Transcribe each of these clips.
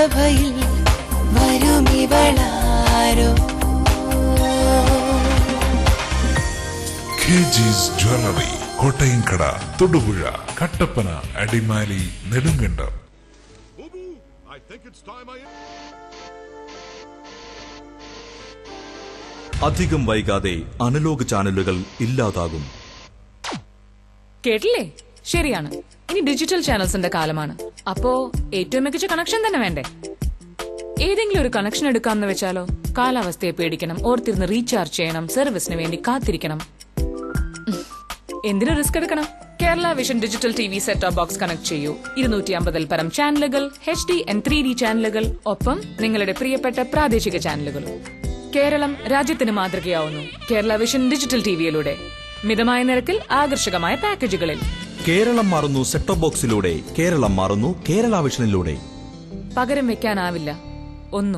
സഭയിൽ വരുമിവളാരോ K Jees jewellery Kottayamkada Thodupuzha Kattappana Adimali Nedumkandam I think it's time I. അധികം വൈകാതെ അനലോഗ് ചാനലുകൾ ഇല്ലാതാകും കേട്ടില്ലേ ശരിയാണ് ഇനി ഡിജിറ്റൽ ചാനൽസിന്റെ കാലമാണ് അപ്പോ ഏറ്റവും മികച്ച കണക്ഷൻ തന്നെ വേണ്ടേ ഏതെങ്കിലും ഒരു കണക്ഷൻ എടുക്കാമെന്ന് വെച്ചാലോ കാലാവസ്ഥയെ പേടിക്കണം ഓർത്തിരുന്ന് റീചാർജ് ചെയ്യണം സർവീസിന് വേണ്ടി കാത്തിരിക്കണം ഉം. എന്തിനു റിസ്ക് എടുക്കണം Kerala vision digital T V set top box connect ചെയ്യൂ ഇരുന്നൂറ്റി അമ്പതിൽ പരം ചാനലുകൾ H D and three D ചാനലുകൾ ഒപ്പം നിങ്ങളുടെ പ്രിയപ്പെട്ട പ്രാദേശിക ചാനലുകളും കേരളം രാജ്യത്തിന് മാതൃകയാവുന്നു കേരള വിഷൻ ഡിജിറ്റൽ ടിവിയിലൂടെ മിതമായ നിരക്കിൽ ആകർഷകമായ പാക്കേജുകളിൽ കേരളം മാറുന്നു സെറ്റോ ബോക്സിലൂടെ കേരളം മാറുന്നു കേരള വിഷനിലൂടെ പകരം വെക്കാനാവില്ല ഒന്നും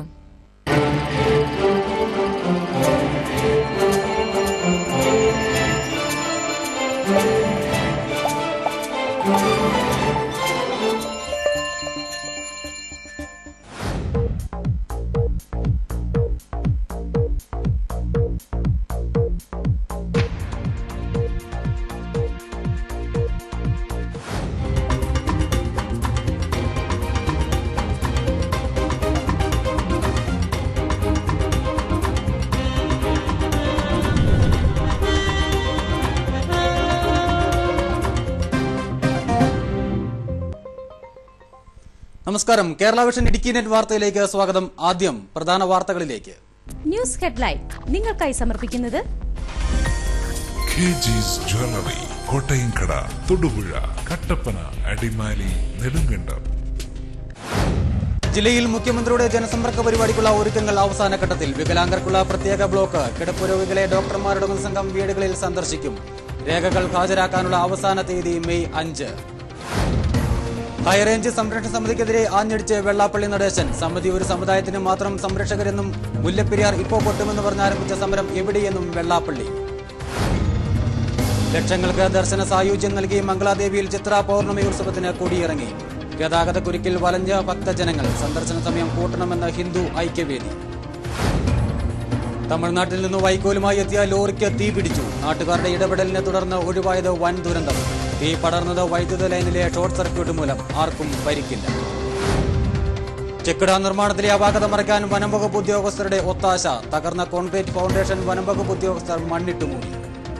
നമസ്കാരം കേരള വിഷൻ ഇടുക്കി നെറ്റ് വാർത്തയിലേക്ക് സ്വാഗതം ആദ്യം പ്രധാന വാർത്തകളിലേക്ക് ന്യൂസ് ഹെഡ്ലൈൻ നിങ്ങൾക്കായി സമർപ്പിക്കുന്നത് കെ ജീസ് ജ്വല്ലറി കോട്ടയംകട തൊടുപുഴ കട്ടപ്പന അടിമാലി നെടുങ്കണ്ടം ജില്ലയിൽ മുഖ്യമന്ത്രിയുടെ ജനസമ്പർക്ക പരിപാടിക്കുള്ള ഒരുക്കങ്ങൾ അവസാന ഘട്ടത്തിൽ വികലാംഗർക്കുള്ള പ്രത്യേക ബ്ലോക്ക് കിടപ്പ് രോഗികളെ ഡോക്ടർമാരുടെ സംഘം വീടുകളിൽ സന്ദർശിക്കും രേഖകൾ ഹാജരാക്കാനുള്ള അവസാന തീയതി മെയ് അഞ്ച് ഹൈറേഞ്ച് സംരക്ഷണ സമിതിക്കെതിരെ ആഞ്ഞടിച്ച് വെള്ളാപ്പള്ളി നടേശൻ സമിതി ഒരു സമുദായത്തിന് മാത്രം സംരക്ഷകരെന്നും മുല്ലപ്പെരിയാർ ഇപ്പോ പൊട്ടുമെന്ന് പറഞ്ഞ് ആരംഭിച്ച സമരം എവിടെയെന്നും വെള്ളാപ്പള്ളി ലക്ഷങ്ങൾക്ക് ദർശന സായുജ്യം നൽകി മംഗളാദേവിയിൽ ചിത്ര പൗർണമി ഉത്സവത്തിന് കൊടിയിറങ്ങി ഗതാഗത കുരുക്കിൽ വലഞ്ഞ ഭക്തജനങ്ങൾ സന്ദർശന സമയം കൂട്ടണമെന്ന് ഹിന്ദു ഐക്യവേദി തമിഴ്നാട്ടിൽ നിന്ന് വൈക്കോലുമായി എത്തിയ ലോറിക്ക് തീ പിടിച്ചു നാട്ടുകാരുടെ ഇടപെടലിനെ തുടർന്ന് ഒഴിവായത് വൻ ദുരന്തം തീ പടർന്നത് വൈദ്യുത ലൈനിലെ ഷോർട്ട് സർക്യൂട്ട് മൂലം ആർക്കും പരിക്കില്ല ചെക്കിട നിർമ്മാണത്തിലെ അപാകത മറയ്ക്കാൻ വനം വകുപ്പ് ഉദ്യോഗസ്ഥരുടെ ഒത്താശ തകർന്ന കോൺക്രീറ്റ് ഫൗണ്ടേഷൻ വനം വകുപ്പ് ഉദ്യോഗസ്ഥർ മണ്ണിട്ട് മൂടി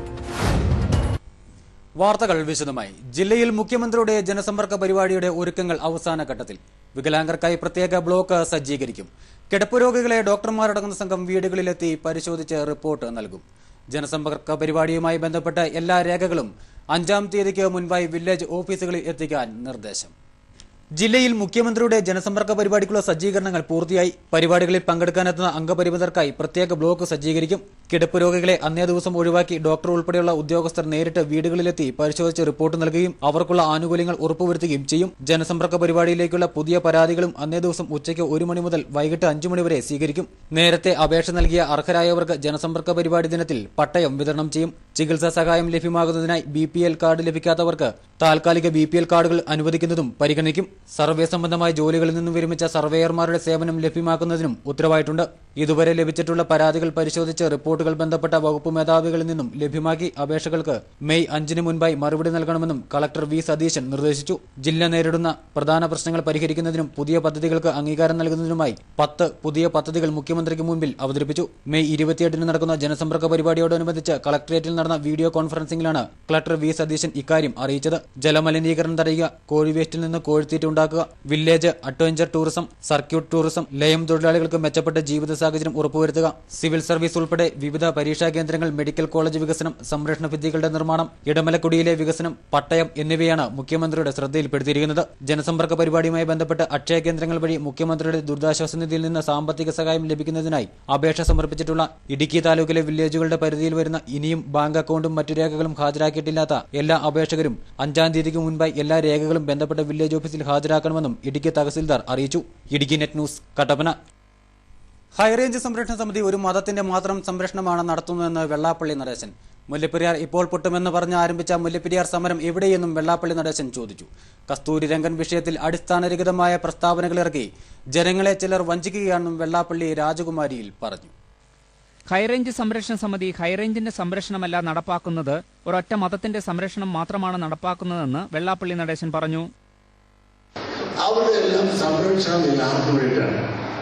വാർത്തകൾ വിശദമായി ജില്ലയിൽ മുഖ്യമന്ത്രിയുടെ ജനസമ്പർക്ക പരിപാടിയുടെ ഒരുക്കങ്ങൾ അവസാന ഘട്ടത്തിൽ വികലാംഗർക്കായി പ്രത്യേക ബ്ലോക്ക് സജ്ജീകരിക്കും കിടപ്പ് രോഗികളെ ഡോക്ടർമാരടങ്ങുന്ന സംഘം വീടുകളിലെത്തി പരിശോധിച്ച് റിപ്പോർട്ട് നൽകും ജനസമ്പർക്ക പരിപാടിയുമായി ബന്ധപ്പെട്ട എല്ലാ രേഖകളും അഞ്ചാം തീയതിക്ക് മുൻപായി വില്ലേജ് ഓഫീസുകളിൽ എത്തിക്കാൻ നിർദ്ദേശം ജില്ലയിൽ മുഖ്യമന്ത്രിയുടെ ജനസമ്പർക്ക പരിപാടിക്കുള്ള സജ്ജീകരണങ്ങൾ പൂർത്തിയായി പരിപാടികളിൽ പങ്കെടുക്കാനെത്തുന്ന അംഗപരിമിതർക്കായി പ്രത്യേക ബ്ലോക്ക് സജ്ജീകരിക്കും കിടപ്പ് രോഗികളെ അന്നേ ദിവസം ഒഴിവാക്കി ഡോക്ടർ ഉൾപ്പെടെയുള്ള ഉദ്യോഗസ്ഥർ നേരിട്ട് വീടുകളിലെത്തി പരിശോധിച്ച് റിപ്പോർട്ട് നൽകുകയും അവർക്കുള്ള ആനുകൂല്യങ്ങൾ ഉറപ്പുവരുത്തുകയും ചെയ്യും ജനസമ്പർക്ക പരിപാടിയിലേക്കുള്ള പുതിയ പരാതികളും അന്നേ ദിവസം ഉച്ചയ്ക്ക് ഒരു മണി മുതൽ വൈകിട്ട് അഞ്ചു മണി വരെ സ്വീകരിക്കും നേരത്തെ അപേക്ഷ നൽകിയ അർഹരായവർക്ക് ജനസമ്പർക്ക പരിപാടി ദിനത്തിൽ പട്ടയം വിതരണം ചെയ്യും ചികിത്സാ സഹായം ലഭ്യമാകുന്നതിനായി ബി പി എൽ കാർഡ് ലഭിക്കാത്തവർക്ക് താൽക്കാലിക ബി പി എൽ കാർഡുകൾ അനുവദിക്കുന്നതും പരിഗണിക്കും സർവേ സംബന്ധമായ ജോലികളിൽ നിന്നും വിരമിച്ച സർവേയർമാരുടെ സേവനം ലഭ്യമാക്കുന്നതിനും ഉത്തരവായിട്ടുണ്ട് ഇതുവരെ ലഭിച്ചിട്ടുള്ള പരാതികൾ പരിശോധിച്ച് റിപ്പോർട്ടുകൾ ബന്ധപ്പെട്ട വകുപ്പ് മേധാവികളിൽ നിന്നും ലഭ്യമാക്കി അപേക്ഷകൾക്ക് മെയ് അഞ്ചിന് മുൻപായി മറുപടി നൽകണമെന്നും കളക്ടർ വി സതീശൻ നിർദ്ദേശിച്ചു ജില്ല നേരിടുന്ന പ്രധാന പ്രശ്നങ്ങൾ പരിഹരിക്കുന്നതിനും പുതിയ പദ്ധതികൾക്ക് അംഗീകാരം നൽകുന്നതിനുമായി പത്ത് പുതിയ പദ്ധതികൾ മുഖ്യമന്ത്രിക്ക് മുൻപിൽ അവതരിപ്പിച്ചു മെയ് ഇരുപത്തിയെട്ടിന് നടക്കുന്ന ജനസമ്പർക്ക പരിപാടിയോടനുബന്ധിച്ച് കളക്ടറേറ്റിൽ നടന്ന വീഡിയോ കോൺഫറൻസിംഗിലാണ് കളക്ടർ വി സതീശൻ ഇക്കാര്യം അറിയിച്ചത് ജലമലിനീകരണം തടയുക കോഴി വേസ്റ്റിൽ നിന്ന് കോഴിത്തീറ്റ ഉണ്ടാക്കുക village adventure tourism circuit tourism ലയം തൊഴിലാളികൾക്ക് മെച്ചപ്പെട്ട ജീവിത സാഹചര്യം ഉറപ്പുവരുത്തുക സിവിൽ സർവീസ് ഉൾപ്പെടെ വിവിധ പരീക്ഷാ കേന്ദ്രങ്ങൾ മെഡിക്കൽ കോളേജ് വികസനം സംരക്ഷണ ഭിത്തികളുടെ നിർമ്മാണം ഇടമലക്കുടിയിലെ വികസനം പട്ടയം എന്നിവയാണ് മുഖ്യമന്ത്രിയുടെ ശ്രദ്ധയിൽപ്പെടുത്തിയിരിക്കുന്നത് ജനസമ്പർക്ക പരിപാടിയുമായി ബന്ധപ്പെട്ട് അക്ഷയ കേന്ദ്രങ്ങൾ വഴി മുഖ്യമന്ത്രിയുടെ ദുരിതാശ്വാസ നിധിയിൽ നിന്ന് സാമ്പത്തിക സഹായം ലഭിക്കുന്നതിനായി അപേക്ഷ സമർപ്പിച്ചിട്ടുള്ള ഇടുക്കി താലൂക്കിലെ വില്ലേജുകളുടെ പരിധിയിൽ വരുന്ന ഇനിയും ബാങ്ക് അക്കൗണ്ടും മറ്റു രേഖകളും ഹാജരാക്കിയിട്ടില്ലാത്ത എല്ലാ അപേക്ഷകരും അഞ്ചാം തീയതിക്ക് മുൻപായി എല്ലാ രേഖകളും ബന്ധപ്പെട്ട വില്ലേജ് ഓഫീസിൽ ഹാജരാക്കണമെന്നും ഇടുക്കി തഹസിൽദാർ അറിയിച്ചു Idukki net news Kattappana high range സംരക്ഷണ സമിതി ഒരു മതത്തിന്റെ മാത്രം സംരക്ഷണമാണ് നടത്തുന്നതെന്ന് വെള്ളാപ്പള്ളി നരേശൻ മുല്ലപ്പെരിയാർ ഇപ്പോൾ പൊട്ടുമെന്ന് പറഞ്ഞ് ആരംഭിച്ച മുല്ലപ്പെരിയാർ സമരം എവിടെയെന്നും വെള്ളാപ്പള്ളി നടേശൻ ചോദിച്ചു കസ്തൂരി രംഗൻ വിഷയത്തിൽ അടിസ്ഥാനരഹിതമായ പ്രസ്താവനകൾ ഇറക്കി ജനങ്ങളെ ചിലർ വഞ്ചിക്കുകയാണെന്നും വെള്ളാപ്പള്ളി രാജകുമാരിയിൽ പറഞ്ഞു ഹൈറേഞ്ച് സംരക്ഷണ സമിതി ഹൈറേഞ്ചിന്റെ സംരക്ഷണമല്ല നടപ്പാക്കുന്നത് ഒരൊറ്റ മതത്തിന്റെ സംരക്ഷണം മാത്രമാണ് നടപ്പാക്കുന്നതെന്ന് വെള്ളാപ്പള്ളി നടേശൻ പറഞ്ഞു അവരുടെ എല്ലാം സംരക്ഷണം ആർക്ക് വേണ്ടിയിട്ടാണ്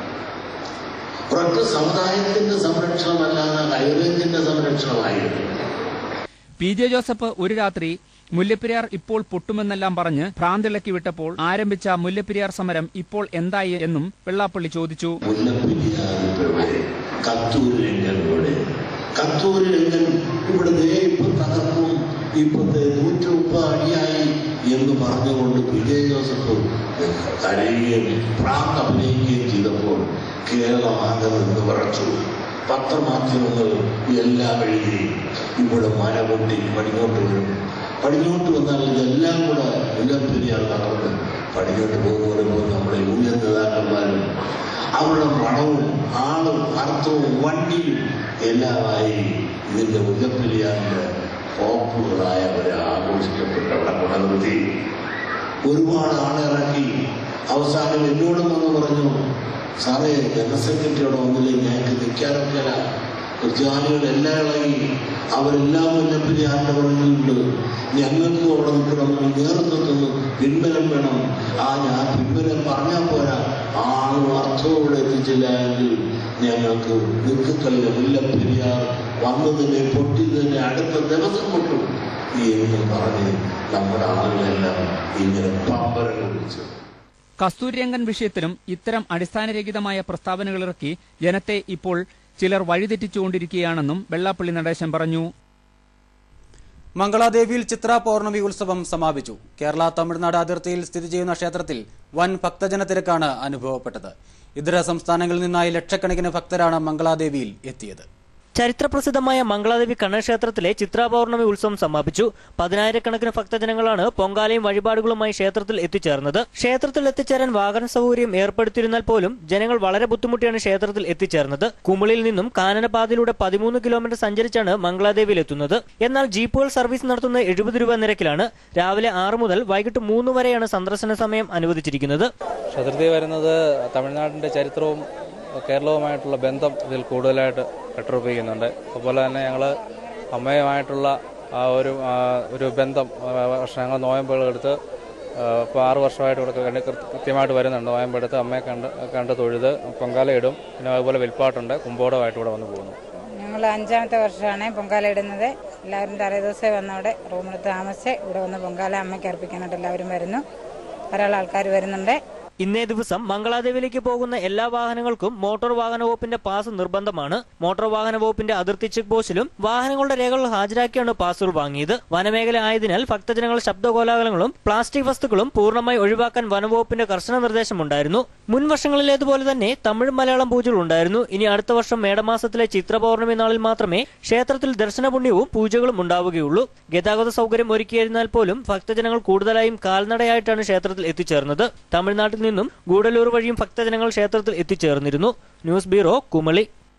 ഒരൊറ്റ സമുദായത്തിന്റെ സംരക്ഷണമല്ലാതെ ഹൈറേഞ്ചിന്റെ സംരക്ഷണമായിരുന്നു പി ജെ ജോസഫ് ഒരു രാത്രി മുല്ലപ്പെരിയാർ ഇപ്പോൾ പൊട്ടുമെന്നെല്ലാം പറഞ്ഞ് ഭ്രാന്തിളക്കി വിട്ടപ്പോൾ ആരംഭിച്ച മുല്ലപ്പെരിയാർ സമരം ഇപ്പോൾ എന്തായി എന്നും വെള്ളാപ്പള്ളി ചോദിച്ചു മുല്ലപ്പെരിയാർ ഇപ്പൊ എവിടെ കത്തൂര് രംഗൻ ഇവിടെ കത്തൂര് രംഗൻ ഇവിടെ ദേ ഇപ്പൊ തകർക്കും ഇപ്പത്തെ നൂറ്റി മുപ്പത് അടിയായി എന്ന് പറഞ്ഞുകൊണ്ട് വിജയ് ജോസഫ് കരയുകയും പ്രാന്ത് അഭിനയിക്കുകയും ചെയ്തപ്പോൾ കേരളം ആകെ നിന്ന് വിറച്ചു പത്രമാധ്യമങ്ങൾ എല്ലാം എഴുതി ഇവിടെ മല പൊട്ടി പടിഞ്ഞോട്ട് വരും പടിഞ്ഞോട്ട് വന്നാൽ ഇതെല്ലാം കൂടെ മുല്ലപ്പെരിയാർ തകർന്ന് പടിഞ്ഞോട്ട് പോകുന്ന പറയുമ്പോൾ നമ്മുടെ യൂണിയൻ നേതാക്കന്മാരും അവരുടെ പണവും ആളും അർത്ഥവും വണ്ടിയും എല്ലാമായി ഇതിന്റെ മുല്ലപ്പെരിയാറിന്റെ പോപ്പുകളായവരെ ആഘോഷിക്കപ്പെട്ട് അവിടെ കൊണ്ടുനിർത്തി ഒരുപാട് ആളിറക്കി അവസാനം എന്നോടും വന്ന് പറഞ്ഞു സാറേ ജനറൽ സെക്രട്ടറിയോട് വന്നില്ലെങ്കിൽ ഞങ്ങൾക്ക് നിൽക്കാനൊക്കെയല്ല ക്രിസ്ത്യാനികൾ എല്ലാം ഇളകി അവരെല്ലാം മുല്ലപ്പെരിയാറിന്റെ പറഞ്ഞിട്ടുണ്ട് ഞങ്ങൾക്കും അവിടെ നിൽക്കണമെന്ന് നേതൃത്വത്തിൽ പിൻബലം വേണം ആ ഞാൻ പിൻബലം പറഞ്ഞാൽ പോരാ ആളും അർത്ഥവും എത്തിച്ചില്ല എങ്കിൽ ഞങ്ങൾക്ക് നിൽക്കക്കല്ല മുല്ലപ്പെരിയാർ വന്നതിനെ പൊട്ടിയതിനെ അടുത്ത ദിവസം പൊട്ടും എന്ന് പറഞ്ഞ് നമ്മുടെ ആളുകളെല്ലാം ഇങ്ങനെ പമ്പരം കുടിച്ചു കസ്തൂരിരംഗൻ വിഷയത്തിലും ഇത്തരം അടിസ്ഥാനരഹിതമായ പ്രസ്താവനകൾ ഇറക്കി ജനത്തെ ഇപ്പോൾ ചിലർ വഴിതെറ്റിച്ചുകൊണ്ടിരിക്കുകയാണെന്നും വെള്ളാപ്പള്ളി നടേശൻ പറഞ്ഞു മംഗളാദേവിയിൽ ചിത്ര പൗർണമി ഉത്സവം സമാപിച്ചു കേരള തമിഴ്നാട് അതിർത്തിയിൽ സ്ഥിതി ചെയ്യുന്ന ക്ഷേത്രത്തിൽ വൻ ഭക്തജന തിരക്കാണ് അനുഭവപ്പെട്ടത് ഇതര സംസ്ഥാനങ്ങളിൽ നിന്നായി ലക്ഷക്കണക്കിന് ഭക്തരാണ് മംഗളാദേവിയിൽ എത്തിയത് ചരിത്രപ്രസിദ്ധമായ മംഗളാദേവി കണ്ണക്ഷേത്രത്തിലെ ചിത്രാപൗർണമി ഉത്സവം സമാപിച്ചു പതിനായിരക്കണക്കിന് ഭക്തജനങ്ങളാണ് പൊങ്കാലയും വഴിപാടുകളുമായി ക്ഷേത്രത്തിൽ എത്തിച്ചേർന്നത് ക്ഷേത്രത്തിൽ എത്തിച്ചേരാൻ വാഹന സൗകര്യം ഏർപ്പെടുത്തിയിരുന്നാൽ പോലും ജനങ്ങൾ വളരെ ബുദ്ധിമുട്ടിയാണ് ക്ഷേത്രത്തിൽ എത്തിച്ചേർന്നത് കുമിളിയിൽ നിന്നും കാനനപാതയിലൂടെ പതിമൂന്ന് കിലോമീറ്റർ സഞ്ചരിച്ചാണ് മംഗളാദേവിയിൽ എത്തുന്നത് എന്നാൽ ജീപ്പുകൾ സർവീസ് നടത്തുന്നത് എഴുപത് രൂപ നിരക്കിലാണ് രാവിലെ ആറ് മുതൽ വൈകിട്ട് മൂന്ന് വരെയാണ് സന്ദർശന സമയം അനുവദിച്ചിരിക്കുന്നത് ക്ഷേത്രത്തിൽ വരുന്നത് തമിഴ്നാടിൻ്റെ ചരിത്രവും കേരളവുമായിട്ടുള്ള ബന്ധം ഇതിൽ കൂടുതലായിട്ട് പെട്ടുറപ്പിക്കുന്നുണ്ട് അതുപോലെ തന്നെ ഞങ്ങൾ അമ്മയുമായിട്ടുള്ള ആ ഒരു ആ, ഒരു ബന്ധം ആ, വർഷങ്ങൾ നോയമ്പുകൾ എടുത്ത് ഇപ്പോൾ ആറ് വർഷമായിട്ട് ഇവിടെ കണ്ട് കൃത്യ- കൃത്യമായിട്ട് വരുന്നുണ്ട് നോയമ്പെടുത്ത് അമ്മയെ കണ്ട് കണ്ട് തൊഴുത് പൊങ്കാല ഇടും പിന്നെ അതുപോലെ വെൽപ്പാട്ടുണ്ട് കുമ്പോടമായിട്ട് ഇവിടെ വന്ന് പോകുന്നു ഞങ്ങൾ അഞ്ചാമത്തെ വർഷമാണ് പൊങ്കാല ഇടുന്നത് എല്ലാവരും തലേ ദിവസമേ വന്നവിടെ റൂമിൽ താമസിച്ച് ഇവിടെ വന്ന് പൊങ്കാല അമ്മയ്ക്ക് അർപ്പിക്കാനായിട്ട് എല്ലാവരും വരുന്നു ധാരാളം ആൾക്കാർ വരുന്നുണ്ട് ഇന്നേ ദിവസം മംഗളാദേവിയിലേക്ക് പോകുന്ന എല്ലാ വാഹനങ്ങൾക്കും മോട്ടോർ വാഹന വകുപ്പിന്റെ പാസ് നിർബന്ധമാണ് മോട്ടോർ വാഹന വകുപ്പിന്റെ അതിർത്തി ചെക്ക് പോസ്റ്റിലും വാഹനങ്ങളുടെ രേഖകൾ ഹാജരാക്കിയാണ് പാസുകൾ വാങ്ങിയത് വനമേഖല ആയതിനാൽ ഭക്തജനങ്ങൾ ശബ്ദകോലാഹലങ്ങളും പ്ലാസ്റ്റിക് വസ്തുക്കളും പൂർണ്ണമായി ഒഴിവാക്കാൻ വനവകുപ്പിന്റെ കർശന നിർദ്ദേശമുണ്ടായിരുന്നു മുൻ വർഷങ്ങളിലേതുപോലെ തന്നെ തമിഴ് മലയാളം പൂജകൾ ഉണ്ടായിരുന്നു ഇനി അടുത്ത വർഷം മേടമാസത്തിലെ ചിത്ര പൗർണമി നാളിൽ മാത്രമേ ക്ഷേത്രത്തിൽ ദർശന പുണ്യവും പൂജകളും ഉണ്ടാവുകയുള്ളൂ ഗതാഗത സൗകര്യം ഒരുക്കിയിരുന്നാൽ പോലും ഭക്തജനങ്ങൾ കൂടുതലായും കാൽനടയായിട്ടാണ് ക്ഷേത്രത്തിൽ എത്തിച്ചേർന്നത് തമിഴ്നാട്ടിൽ നിന്നും ഗൂഡലൂർ വഴിയും ഭക്തജനങ്ങൾ ക്ഷേത്രത്തിൽ എത്തിച്ചേർന്നിരുന്നു ന്യൂസ് ബ്യൂറോ കുമളി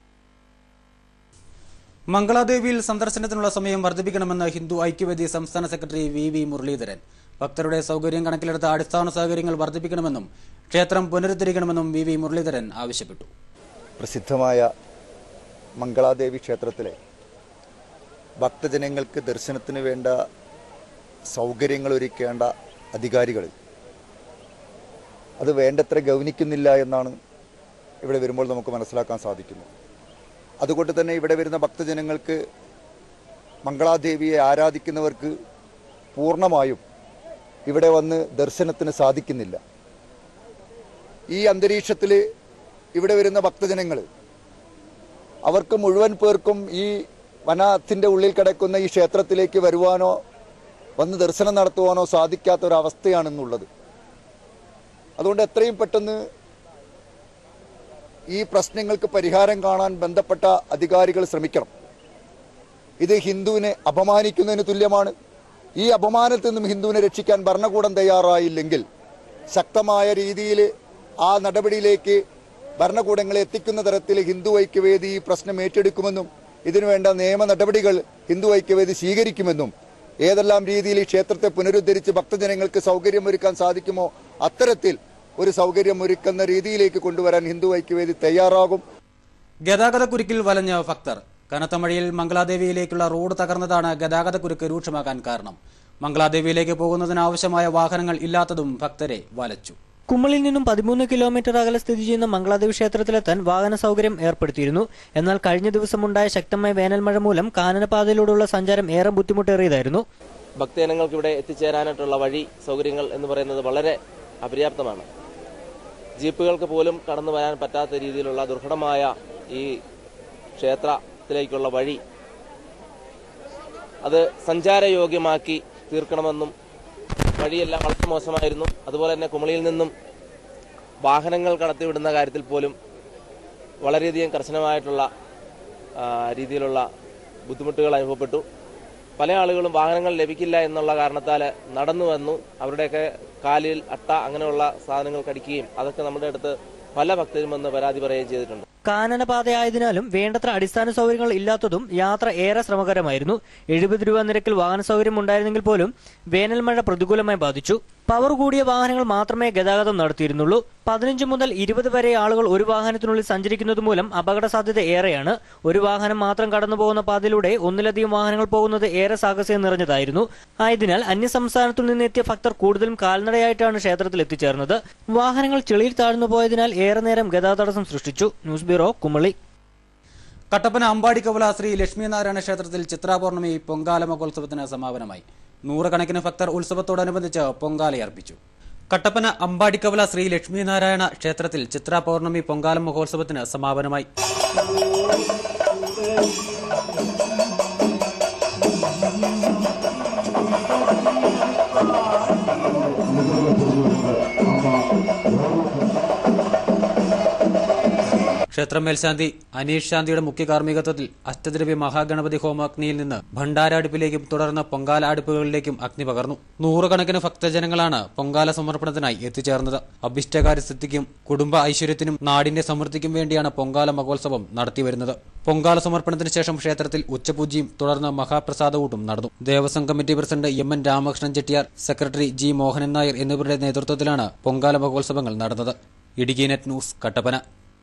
മംഗളാദേവിയിൽ സന്ദർശനത്തിനുള്ള സമയം വർദ്ധിപ്പിക്കണമെന്ന് ഹിന്ദു ഐക്യവേദി സംസ്ഥാന സെക്രട്ടറി വി വി മുരളീധരൻ ഭക്തരുടെ സൗകര്യം കണക്കിലെടുത്ത അടിസ്ഥാന സൗകര്യങ്ങൾ വർദ്ധിപ്പിക്കണമെന്നും ക്ഷേത്രം പുനരുദ്ധരിക്കണമെന്നും വി വി മുരളീധരൻ ആവശ്യപ്പെട്ടു പ്രസിദ്ധമായ മംഗളാദേവി ക്ഷേത്രത്തിലെ ഭക്തജനങ്ങൾക്ക് ദർശനത്തിന് വേണ്ട സൗകര്യങ്ങൾ ഒരുക്കേണ്ട അധികാരികൾ അത് വേണ്ടത്ര ഗൗനിക്കുന്നില്ല എന്നാണ് ഇവിടെ വരുമ്പോൾ നമുക്ക് മനസ്സിലാക്കാൻ സാധിക്കുന്നത് അതുകൊണ്ട് തന്നെ ഇവിടെ വരുന്ന ഭക്തജനങ്ങൾക്ക് മംഗളാദേവിയെ ആരാധിക്കുന്നവർക്ക് പൂർണ്ണമായും ഇവിടെ വന്ന് ദർശനത്തിന് സാധിക്കുന്നില്ല ഈ അന്തരീക്ഷത്തിൽ ഇവിടെ വരുന്ന ഭക്തജനങ്ങൾ അവർക്ക് മുഴുവൻ പേർക്കും ഈ വനത്തിൻ്റെ ഉള്ളിൽ കിടക്കുന്ന ഈ ക്ഷേത്രത്തിലേക്ക് വരുവാനോ വന്ന് ദർശനം നടത്തുവാനോ സാധിക്കാത്ത ഒരവസ്ഥയാണെന്നുള്ളത് അതുകൊണ്ട് എത്രയും പെട്ടെന്ന് ഈ പ്രശ്നങ്ങൾക്ക് പരിഹാരം കാണാൻ ബന്ധപ്പെട്ട അധികാരികൾ ശ്രമിക്കണം ഇത് ഹിന്ദുവിനെ അപമാനിക്കുന്നതിന് തുല്യമാണ് ഈ അപമാനത്തിൽ നിന്നും ഹിന്ദുവിനെ രക്ഷിക്കാൻ ഭരണകൂടം തയ്യാറായില്ലെങ്കിൽ ശക്തമായ രീതിയിൽ ആ നടപടിയിലേക്ക് ഭരണകൂടങ്ങളെ എത്തിക്കുന്ന തരത്തിൽ ഹിന്ദു ഐക്യവേദി ഈ പ്രശ്നം ഏറ്റെടുക്കുമെന്നും ഇതിനുവേണ്ട നിയമ നടപടികൾ ഹിന്ദു ഐക്യവേദി സ്വീകരിക്കുമെന്നും ഏതെല്ലാം രീതിയിൽ ഈ ക്ഷേത്രത്തെ പുനരുദ്ധരിച്ച് ഭക്തജനങ്ങൾക്ക് സൗകര്യമൊരുക്കാൻ സാധിക്കുമോ അത്തരത്തിൽ ഒരു സൗകര്യം ഒരുക്കുന്ന രീതിയിലേക്ക് കൊണ്ടുവരാൻ ഹിന്ദു ഐക്യവേദി തയ്യാറാകും ഗതാഗതക്കുരുക്കിൽ വലഞ്ഞ ഭക്തർ കനത്ത മഴയിൽ മംഗളാദേവിയിലേക്കുള്ള റോഡ് തകർന്നതാണ് ഗതാഗതക്കുരുക്ക് രൂക്ഷമാകാൻ കാരണം മംഗളാദേവിയിലേക്ക് പോകുന്നതിനാവശ്യമായ വാഹനങ്ങൾ ഇല്ലാത്തതും ഭക്തരെ വലച്ചു കുമ്മളിൽ നിന്നും പതിമൂന്ന് കിലോമീറ്റർ അകലെ സ്ഥിതി ചെയ്യുന്ന മംഗളാദേവി ക്ഷേത്രത്തിലെത്താൻ വാഹന സൗകര്യം ഏർപ്പെടുത്തിയിരുന്നു എന്നാൽ കഴിഞ്ഞ ദിവസമുണ്ടായ ശക്തമായ വേനൽമഴ മൂലം കാനനപാതയിലൂടെയുള്ള സഞ്ചാരം ഏറെ ബുദ്ധിമുട്ടേറിയതായിരുന്നു ഭക്തജനങ്ങൾക്ക് ഇവിടെ എത്തിച്ചേരാനായിട്ടുള്ള വഴി സൗകര്യങ്ങൾ എന്ന് പറയുന്നത് വളരെ അപര്യാപ്തമാണ് ജീപ്പുകൾക്ക് പോലും കടന്നു വരാൻ പറ്റാത്ത രീതിയിലുള്ള ദുർഘടമായ ഈ ക്ഷേത്രത്തിലേക്കുള്ള വഴി അത് സഞ്ചാരയോഗ്യമാക്കി തീർക്കണമെന്നും വഴിയെല്ലാം വളരെ മോശമായിരുന്നു അതുപോലെ തന്നെ കുമളിയിൽ നിന്നും വാഹനങ്ങൾ കടത്തിവിടുന്ന കാര്യത്തിൽ പോലും വളരെയധികം കർശനമായിട്ടുള്ള ആ, രീതിയിലുള്ള ബുദ്ധിമുട്ടുകൾ അനുഭവപ്പെട്ടു പല ആളുകളും വാഹനങ്ങൾ ലഭിക്കില്ല എന്നുള്ള കാരണത്താൽ നടന്നു വന്നു അവരുടെയൊക്കെ കാലിൽ അട്ട അങ്ങനെയുള്ള സാധനങ്ങൾ കടിക്കുകയും അതൊക്കെ നമ്മുടെ അടുത്ത് പല ഭക്തരും വന്ന് പരാതി പറയുകയും ചെയ്തിട്ടുണ്ട് കാനനപാതയായതിനാലും വേണ്ടത്ര അടിസ്ഥാന സൗകര്യങ്ങൾ ഇല്ലാത്തതും യാത്ര ഏറെ ശ്രമകരമായിരുന്നു എഴുപത് രൂപ നിരക്കിൽ വാഹന സൗകര്യം ഉണ്ടായിരുന്നെങ്കിൽ പോലും വേനൽമഴ പ്രതികൂലമായി ബാധിച്ചു പവർ കൂടിയ വാഹനങ്ങൾ മാത്രമേ ഗതാഗതം നടത്തിയിരുന്നുള്ളൂ പതിനഞ്ച് മുതൽ ഇരുപത് വരെ ആളുകൾ ഒരു വാഹനത്തിനുള്ളിൽ സഞ്ചരിക്കുന്നത് മൂലം അപകട സാധ്യത ഏറെയാണ് ഒരു വാഹനം മാത്രം കടന്നു പോകുന്ന പാതയിലൂടെ ഒന്നിലധികം വാഹനങ്ങൾ പോകുന്നത് ഏറെ സാഹസ്യം നിറഞ്ഞതായിരുന്നു ആയതിനാൽ അന്യസംസ്ഥാനത്തു നിന്നെത്തിയ ഭക്തർ കൂടുതലും കാൽനടയായിട്ടാണ് ക്ഷേത്രത്തിൽ എത്തിച്ചേർന്നത് വാഹനങ്ങൾ ചെളിയിൽ താഴ്ന്നു പോയതിനാൽ ഏറെ നേരം ഗതാഗത തടസ്സം സൃഷ്ടിച്ചു ന്യൂസ് ബ്യൂറോ കുമളി കട്ടപ്പന അമ്പാടിക്കവല ശ്രീ ലക്ഷ്മിനാരായണ ക്ഷേത്രത്തിൽ ചിത്രാപൗർണമി പൊങ്കാല മഹോത്സവത്തിന് സമാപനമായി നൂറുകണക്കിന് ഭക്തർ ഉത്സവത്തോടനുബന്ധിച്ച് പൊങ്കാലയർപ്പിച്ചു കട്ടപ്പന അമ്പാടിക്കവല ശ്രീ ലക്ഷ്മിനാരായണ ക്ഷേത്രത്തിൽ ചിത്രാ പൗർണമി പൊങ്കാല മഹോത്സവത്തിന് സമാപനമായി ക്ഷേത്രം മേൽശാന്തി അനീഷ് ശാന്തിയുടെ മുഖ്യ കാർമ്മികത്വത്തിൽ അഷ്ടദ്രവ്യ മഹാഗണപതി ഹോമാഗ്നിയിൽ നിന്ന് ഭണ്ഡാര അടുപ്പിലേക്കും തുടർന്ന് പൊങ്കാല അടുപ്പുകളിലേക്കും അഗ്നി പകർന്നു നൂറുകണക്കിന് ഭക്തജനങ്ങളാണ് പൊങ്കാല സമർപ്പണത്തിനായി എത്തിച്ചേർന്നത് അഭിഷ്ടകാര്യ സിദ്ധിക്കും കുടുംബ ഐശ്വര്യത്തിനും നാടിന്റെ സമൃദ്ധിക്കും വേണ്ടിയാണ് പൊങ്കാല മഹോത്സവം നടത്തിവരുന്നത് പൊങ്കാല സമർപ്പണത്തിന് ശേഷം ക്ഷേത്രത്തിൽ ഉച്ചപൂജയും തുടർന്ന് മഹാപ്രസാദകൂട്ടും നടന്നു Devaswom committee president M N Ramakrishnan Chettiar secretary G Mohanan Nair എന്നിവരുടെ നേതൃത്വത്തിലാണ് പൊങ്കാല മഹോത്സവങ്ങൾ നടന്നത് ഇടുക്കി നെറ്റ് ന്യൂസ് കട്ടപ്പന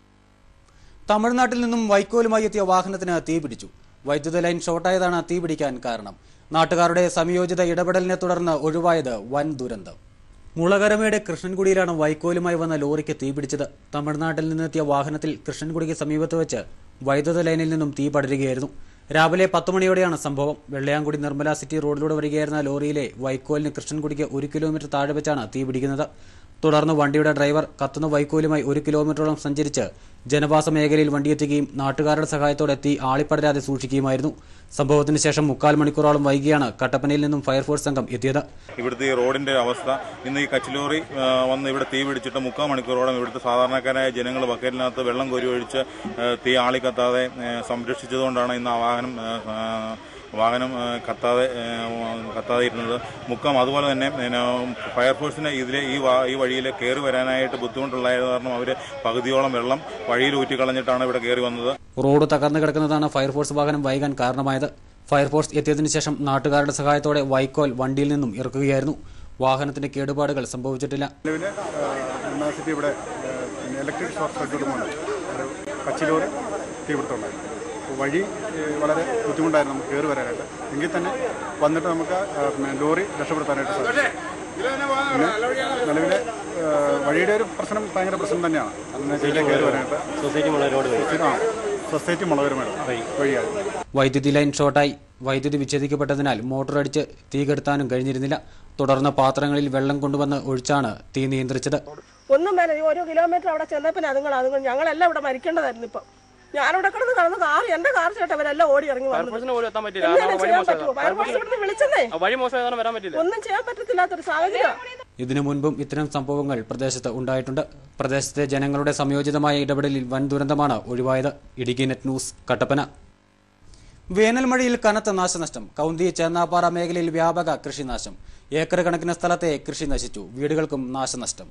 തമിഴ്നാട്ടിൽ നിന്നും വൈക്കോലുമായി എത്തിയ വാഹനത്തിന് തീപിടിച്ചു വൈദ്യുത ലൈൻ ഷോർട്ടായതാണ് തീപിടിക്കാൻ കാരണം നാട്ടുകാരുടെ സംയോജിത ഇടപെടലിനെ തുടർന്ന് ഒഴിവായത് വൻ ദുരന്തം മുളകരമയുടെ കൃഷ്ണൻകുടിയിലാണ് വൈക്കോലുമായി വന്ന ലോറിക്ക് തീപിടിച്ചത് തമിഴ്നാട്ടിൽ നിന്നെത്തിയ വാഹനത്തിൽ കൃഷ്ണൻകുടിക്ക് സമീപത്ത് വെച്ച് വൈദ്യുത ലൈനിൽ നിന്നും തീ പടരുകയായിരുന്നു രാവിലെ പത്ത് മണിയോടെയാണ് സംഭവം വെള്ളയാങ്കുടി നിർമ്മല സിറ്റി റോഡിലൂടെ വരികയായിരുന്ന ലോറിയിലെ വൈക്കോലിന് കൃഷ്ണൻകുടിക്ക് ഒരു കിലോമീറ്റർ താഴെ വെച്ചാണ് തീ പിടിക്കുന്നത് തുടർന്ന് വണ്ടിയുടെ ഡ്രൈവർ കത്തുന്ന വൈക്കോലുമായി ഒരു കിലോമീറ്ററോളം സഞ്ചരിച്ച് ജനവാസ മേഖലയിൽ വണ്ടിയെത്തുകയും നാട്ടുകാരുടെ സഹായത്തോടെ തീ ആളിപ്പടരാതെ സൂക്ഷിക്കുകയുമായിരുന്നു സംഭവത്തിന് ശേഷം മുക്കാൽ മണിക്കൂറോളം വൈകിയാണ് കട്ടപ്പനയിൽ നിന്നും ഫയർഫോഴ്സ് സംഘം എത്തിയത് ഇവിടുത്തെ ഈ റോഡിന്റെ അവസ്ഥ ഇന്ന് ഈ കച്ചിലോറി ആ, വന്ന് ഇവിടെ തീ പിടിച്ചിട്ട് മുക്കാൽ മണിക്കൂറോളം ഇവിടുത്തെ സാധാരണക്കാരായ ജനങ്ങൾ ബക്കറ്റിനകത്ത് വെള്ളം കോരി ഒഴിച്ച് ആ, തീ ആളിക്കത്താതെ ആ, സംരക്ഷിച്ചതുകൊണ്ടാണ് ഇന്ന് ആ വാഹനം ആ, ആ, വാഹനം ആ, കത്താതെ ആ, കത്താതെ ഇരുന്നത് മുക്കം അതുപോലെ തന്നെ പിന്നെ, ഫയർഫോഴ്സിന് ഇതിലെ ഈ വാ- ഈ വഴിയിൽ കയറി വരാനായിട്ട് ബുദ്ധിമുട്ടുള്ളതായത് കാരണം അവർ പകുതിയോളം വെള്ളം വഴിയിൽ ഊറ്റിക്കളഞ്ഞിട്ടാണ് ഇവിടെ കയറി വന്നത് റോഡ് തകർന്നു കിടക്കുന്നതാണ് ഫയർഫോഴ്സ് വാഹനം വൈകാൻ കാരണമായത് ഫയർഫോഴ്സ് എത്തിയതിനു ശേഷം നാട്ടുകാരുടെ സഹായത്തോടെ വൈക്കോൽ വണ്ടിയിൽ നിന്നും ഇറക്കുകയായിരുന്നു വാഹനത്തിന്റെ കേടുപാടുകൾ സംഭവിച്ചിട്ടില്ല നിലവിൽ യൂണിവേഴ്സിറ്റി ഇവിടെ ഏഹ്, പിന്നെ ഇലക്ട്രിക് ഷോർട്ട് സർക്യൂട്ട് മൂലം ഒരു കച്ചിലോറി തീപിടുത്തമുണ്ടായി അപ്പോൾ വഴി ഏഹ്, വളരെ ബുദ്ധിമുട്ടായിരുന്നു നമുക്ക് കയറി വരാനായിട്ട് എങ്കിൽ തന്നെ വന്നിട്ട് നമുക്ക് ഏഹ്, പിന്നെ ലോറി രക്ഷപ്പെടുത്താനായിട്ട് സാധിച്ചു പിന്നെ നിലവിലെ ഏഹ്, വഴിയുടെ ഒരു പ്രശ്നം ഭയങ്കര പ്രശ്നം തന്നെയാണ് അന്ന് ജില്ലയിൽ കയറി വരാനായിട്ട് സൊസൈറ്റി മുള റോഡ് വഴി. സൊസൈറ്റി- ആ സൊസൈറ്റി മുളകരമേട് വഴിയാണ് വൈദ്യുതി ലൈൻ ഷോർട്ടായി വൈദ്യുതി വിച്ഛേദിക്കപ്പെട്ടതിനാൽ മോട്ടോർ അടിച്ച് തീ കെടുത്താനും കഴിഞ്ഞിരുന്നില്ല തുടർന്ന് പാത്രങ്ങളിൽ വെള്ളം കൊണ്ടുവന്ന് ഒഴിച്ചാണ് തീ നിയന്ത്രിച്ചത് ഒന്നും വേല ഈ ഒരു കിലോമീറ്റർ അവിടെ ചെന്നപ്പോൾ അതുങ്ങൾ അതുങ്ങൾ ഞങ്ങളെല്ലാം ഇവിടെ മരിക്കേണ്ടതായിരുന്നു ഇപ്പം ഞാനിവിടെ കിടന്ന് കിടന്ന് കാർ എന്റെ കാർ ചേട്ടൻ അവരെല്ലാം ഓടി ഇറങ്ങി വന്നത് ഫയർഫോഴ്സിന് പോലും എത്താൻ പറ്റില്ല എന്തെങ്കിലും കാരണം വഴി ചെയ്യാൻ മോശം പറ്റുമോ ഫയർഫോഴ്സ് ഇവിടുന്ന് വിളിച്ചെന്നേ ആ വഴി മോശമായതാണ് വരാൻ പറ്റില്ല ഒന്നും ചെയ്യാൻ പറ്റത്തില്ലാത്തൊരു സാഹചര്യം ഇതിനു മുൻപും ഇത്തരം സംഭവങ്ങൾ പ്രദേശത്ത് ഉണ്ടായിട്ടുണ്ട് പ്രദേശത്തെ ജനങ്ങളുടെ സംയോജിതമായ ഇടപെടലിൽ വൻ ദുരന്തമാണ് ഒഴിവായത് ഇടുക്കി നെറ്റ് ന്യൂസ് കട്ടപ്പന വേനൽ മഴയിൽ കനത്ത നാശനഷ്ടം കൗന്തി ചേന്നാപ്പാറ മേഖലയിൽ വ്യാപക കൃഷിനാശം ഏക്കർ കണക്കിന് സ്ഥലത്തെ കൃഷി നശിച്ചു വീടുകൾക്കും നാശനഷ്ടം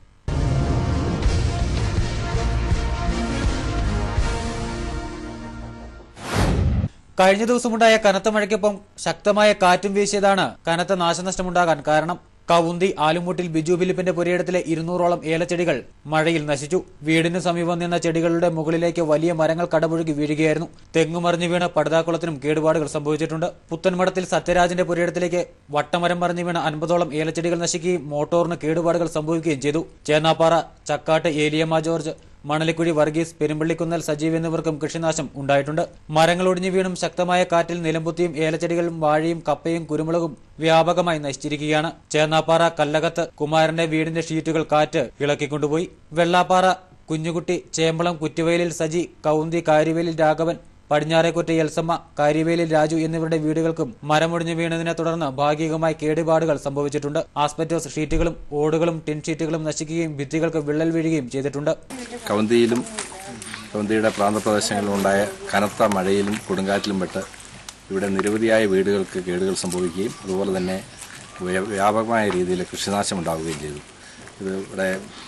കഴിഞ്ഞ ദിവസമുണ്ടായ കനത്ത മഴയ്ക്കൊപ്പം ശക്തമായ കാറ്റും വീശിയതാണ് കനത്ത നാശനഷ്ടമുണ്ടാകാൻ കാരണം കവുന്തി ആലുമുട്ടിൽ ബിജു ഫിലിപ്പിന്റെ പുരയിടത്തിലെ ഇരുന്നൂറോളം ഏലച്ചെടികൾ മഴയിൽ നശിച്ചു വീടിന് സമീപം നിന്ന ചെടികളുടെ മുകളിലേക്ക് വലിയ മരങ്ങൾ കടപുഴുകി വീഴുകയായിരുന്നു തെങ്ങുമറിഞ്ഞു വീണ് പടുതാക്കുളത്തിനും കേടുപാടുകൾ സംഭവിച്ചിട്ടുണ്ട് പുത്തൻമടത്തിൽ സത്യരാജിന്റെ പുരയിടത്തിലേക്ക് വട്ടമരം മറിഞ്ഞു വീണ് അൻപതോളം ഏലച്ചെടികൾ നശിക്കുകയും മോട്ടോറിന് കേടുപാടുകൾ സംഭവിക്കുകയും ചെയ്തു ചേന്നാപ്പാറ ചക്കാട്ട് ഏലിയമ്മ ജോർജ് മണലിക്കുഴി വർഗീസ് പെരുമ്പള്ളിക്കുന്നൽ സജീവ് എന്നിവർക്കും കൃഷിനാശം ഉണ്ടായിട്ടുണ്ട് മരങ്ങൾ ഒടിഞ്ഞു വീണും ശക്തമായ കാറ്റിൽ നിലംപൊത്തിയും ഏലച്ചെടികളും വാഴയും കപ്പയും കുരുമുളകും വ്യാപകമായി നശിച്ചിരിക്കുകയാണ് ചേന്നാപ്പാറ കല്ലകത്ത് കുമാരന്റെ വീടിന്റെ ഷീറ്റുകൾ കാറ്റ് ഇളക്കിക്കൊണ്ടുപോയി വെള്ളാപ്പാറ കുഞ്ഞുകുട്ടി ചേമ്പളം കുറ്റുവയലിൽ സജി കൗന്തി കാരിവേലിൽ രാഘവൻ പടിഞ്ഞാറേക്കുറ്റ എൽസമ്മ കാര്യവേലിൽ രാജു എന്നിവരുടെ വീടുകൾക്കും മരമൊടിഞ്ഞു വീണതിനെ തുടർന്ന് ഭാഗികമായി കേടുപാടുകൾ സംഭവിച്ചിട്ടുണ്ട് ആസ്പെറ്റോസ് ഷീറ്റുകളും ഓടുകളും ടിൻ ഷീറ്റുകളും നശിക്കുകയും ഭിത്തികൾക്ക് വിള്ളൽ വീഴുകയും ചെയ്തിട്ടുണ്ട് കവന്തിയിലും കവന്തിയുടെ പ്രാന്തപ്രദേശങ്ങളിലും ഉണ്ടായ കനത്ത മഴയിലും കൊടുങ്കാറ്റിലും പെട്ട് ഇവിടെ നിരവധിയായ വീടുകൾക്ക് കേടുകൾ സംഭവിക്കുകയും അതുപോലെ തന്നെ വ്യ- വ്യാപകമായ രീതിയിൽ കൃഷിനാശം ഉണ്ടാവുകയും ചെയ്തു ഇത് ഇവിടെ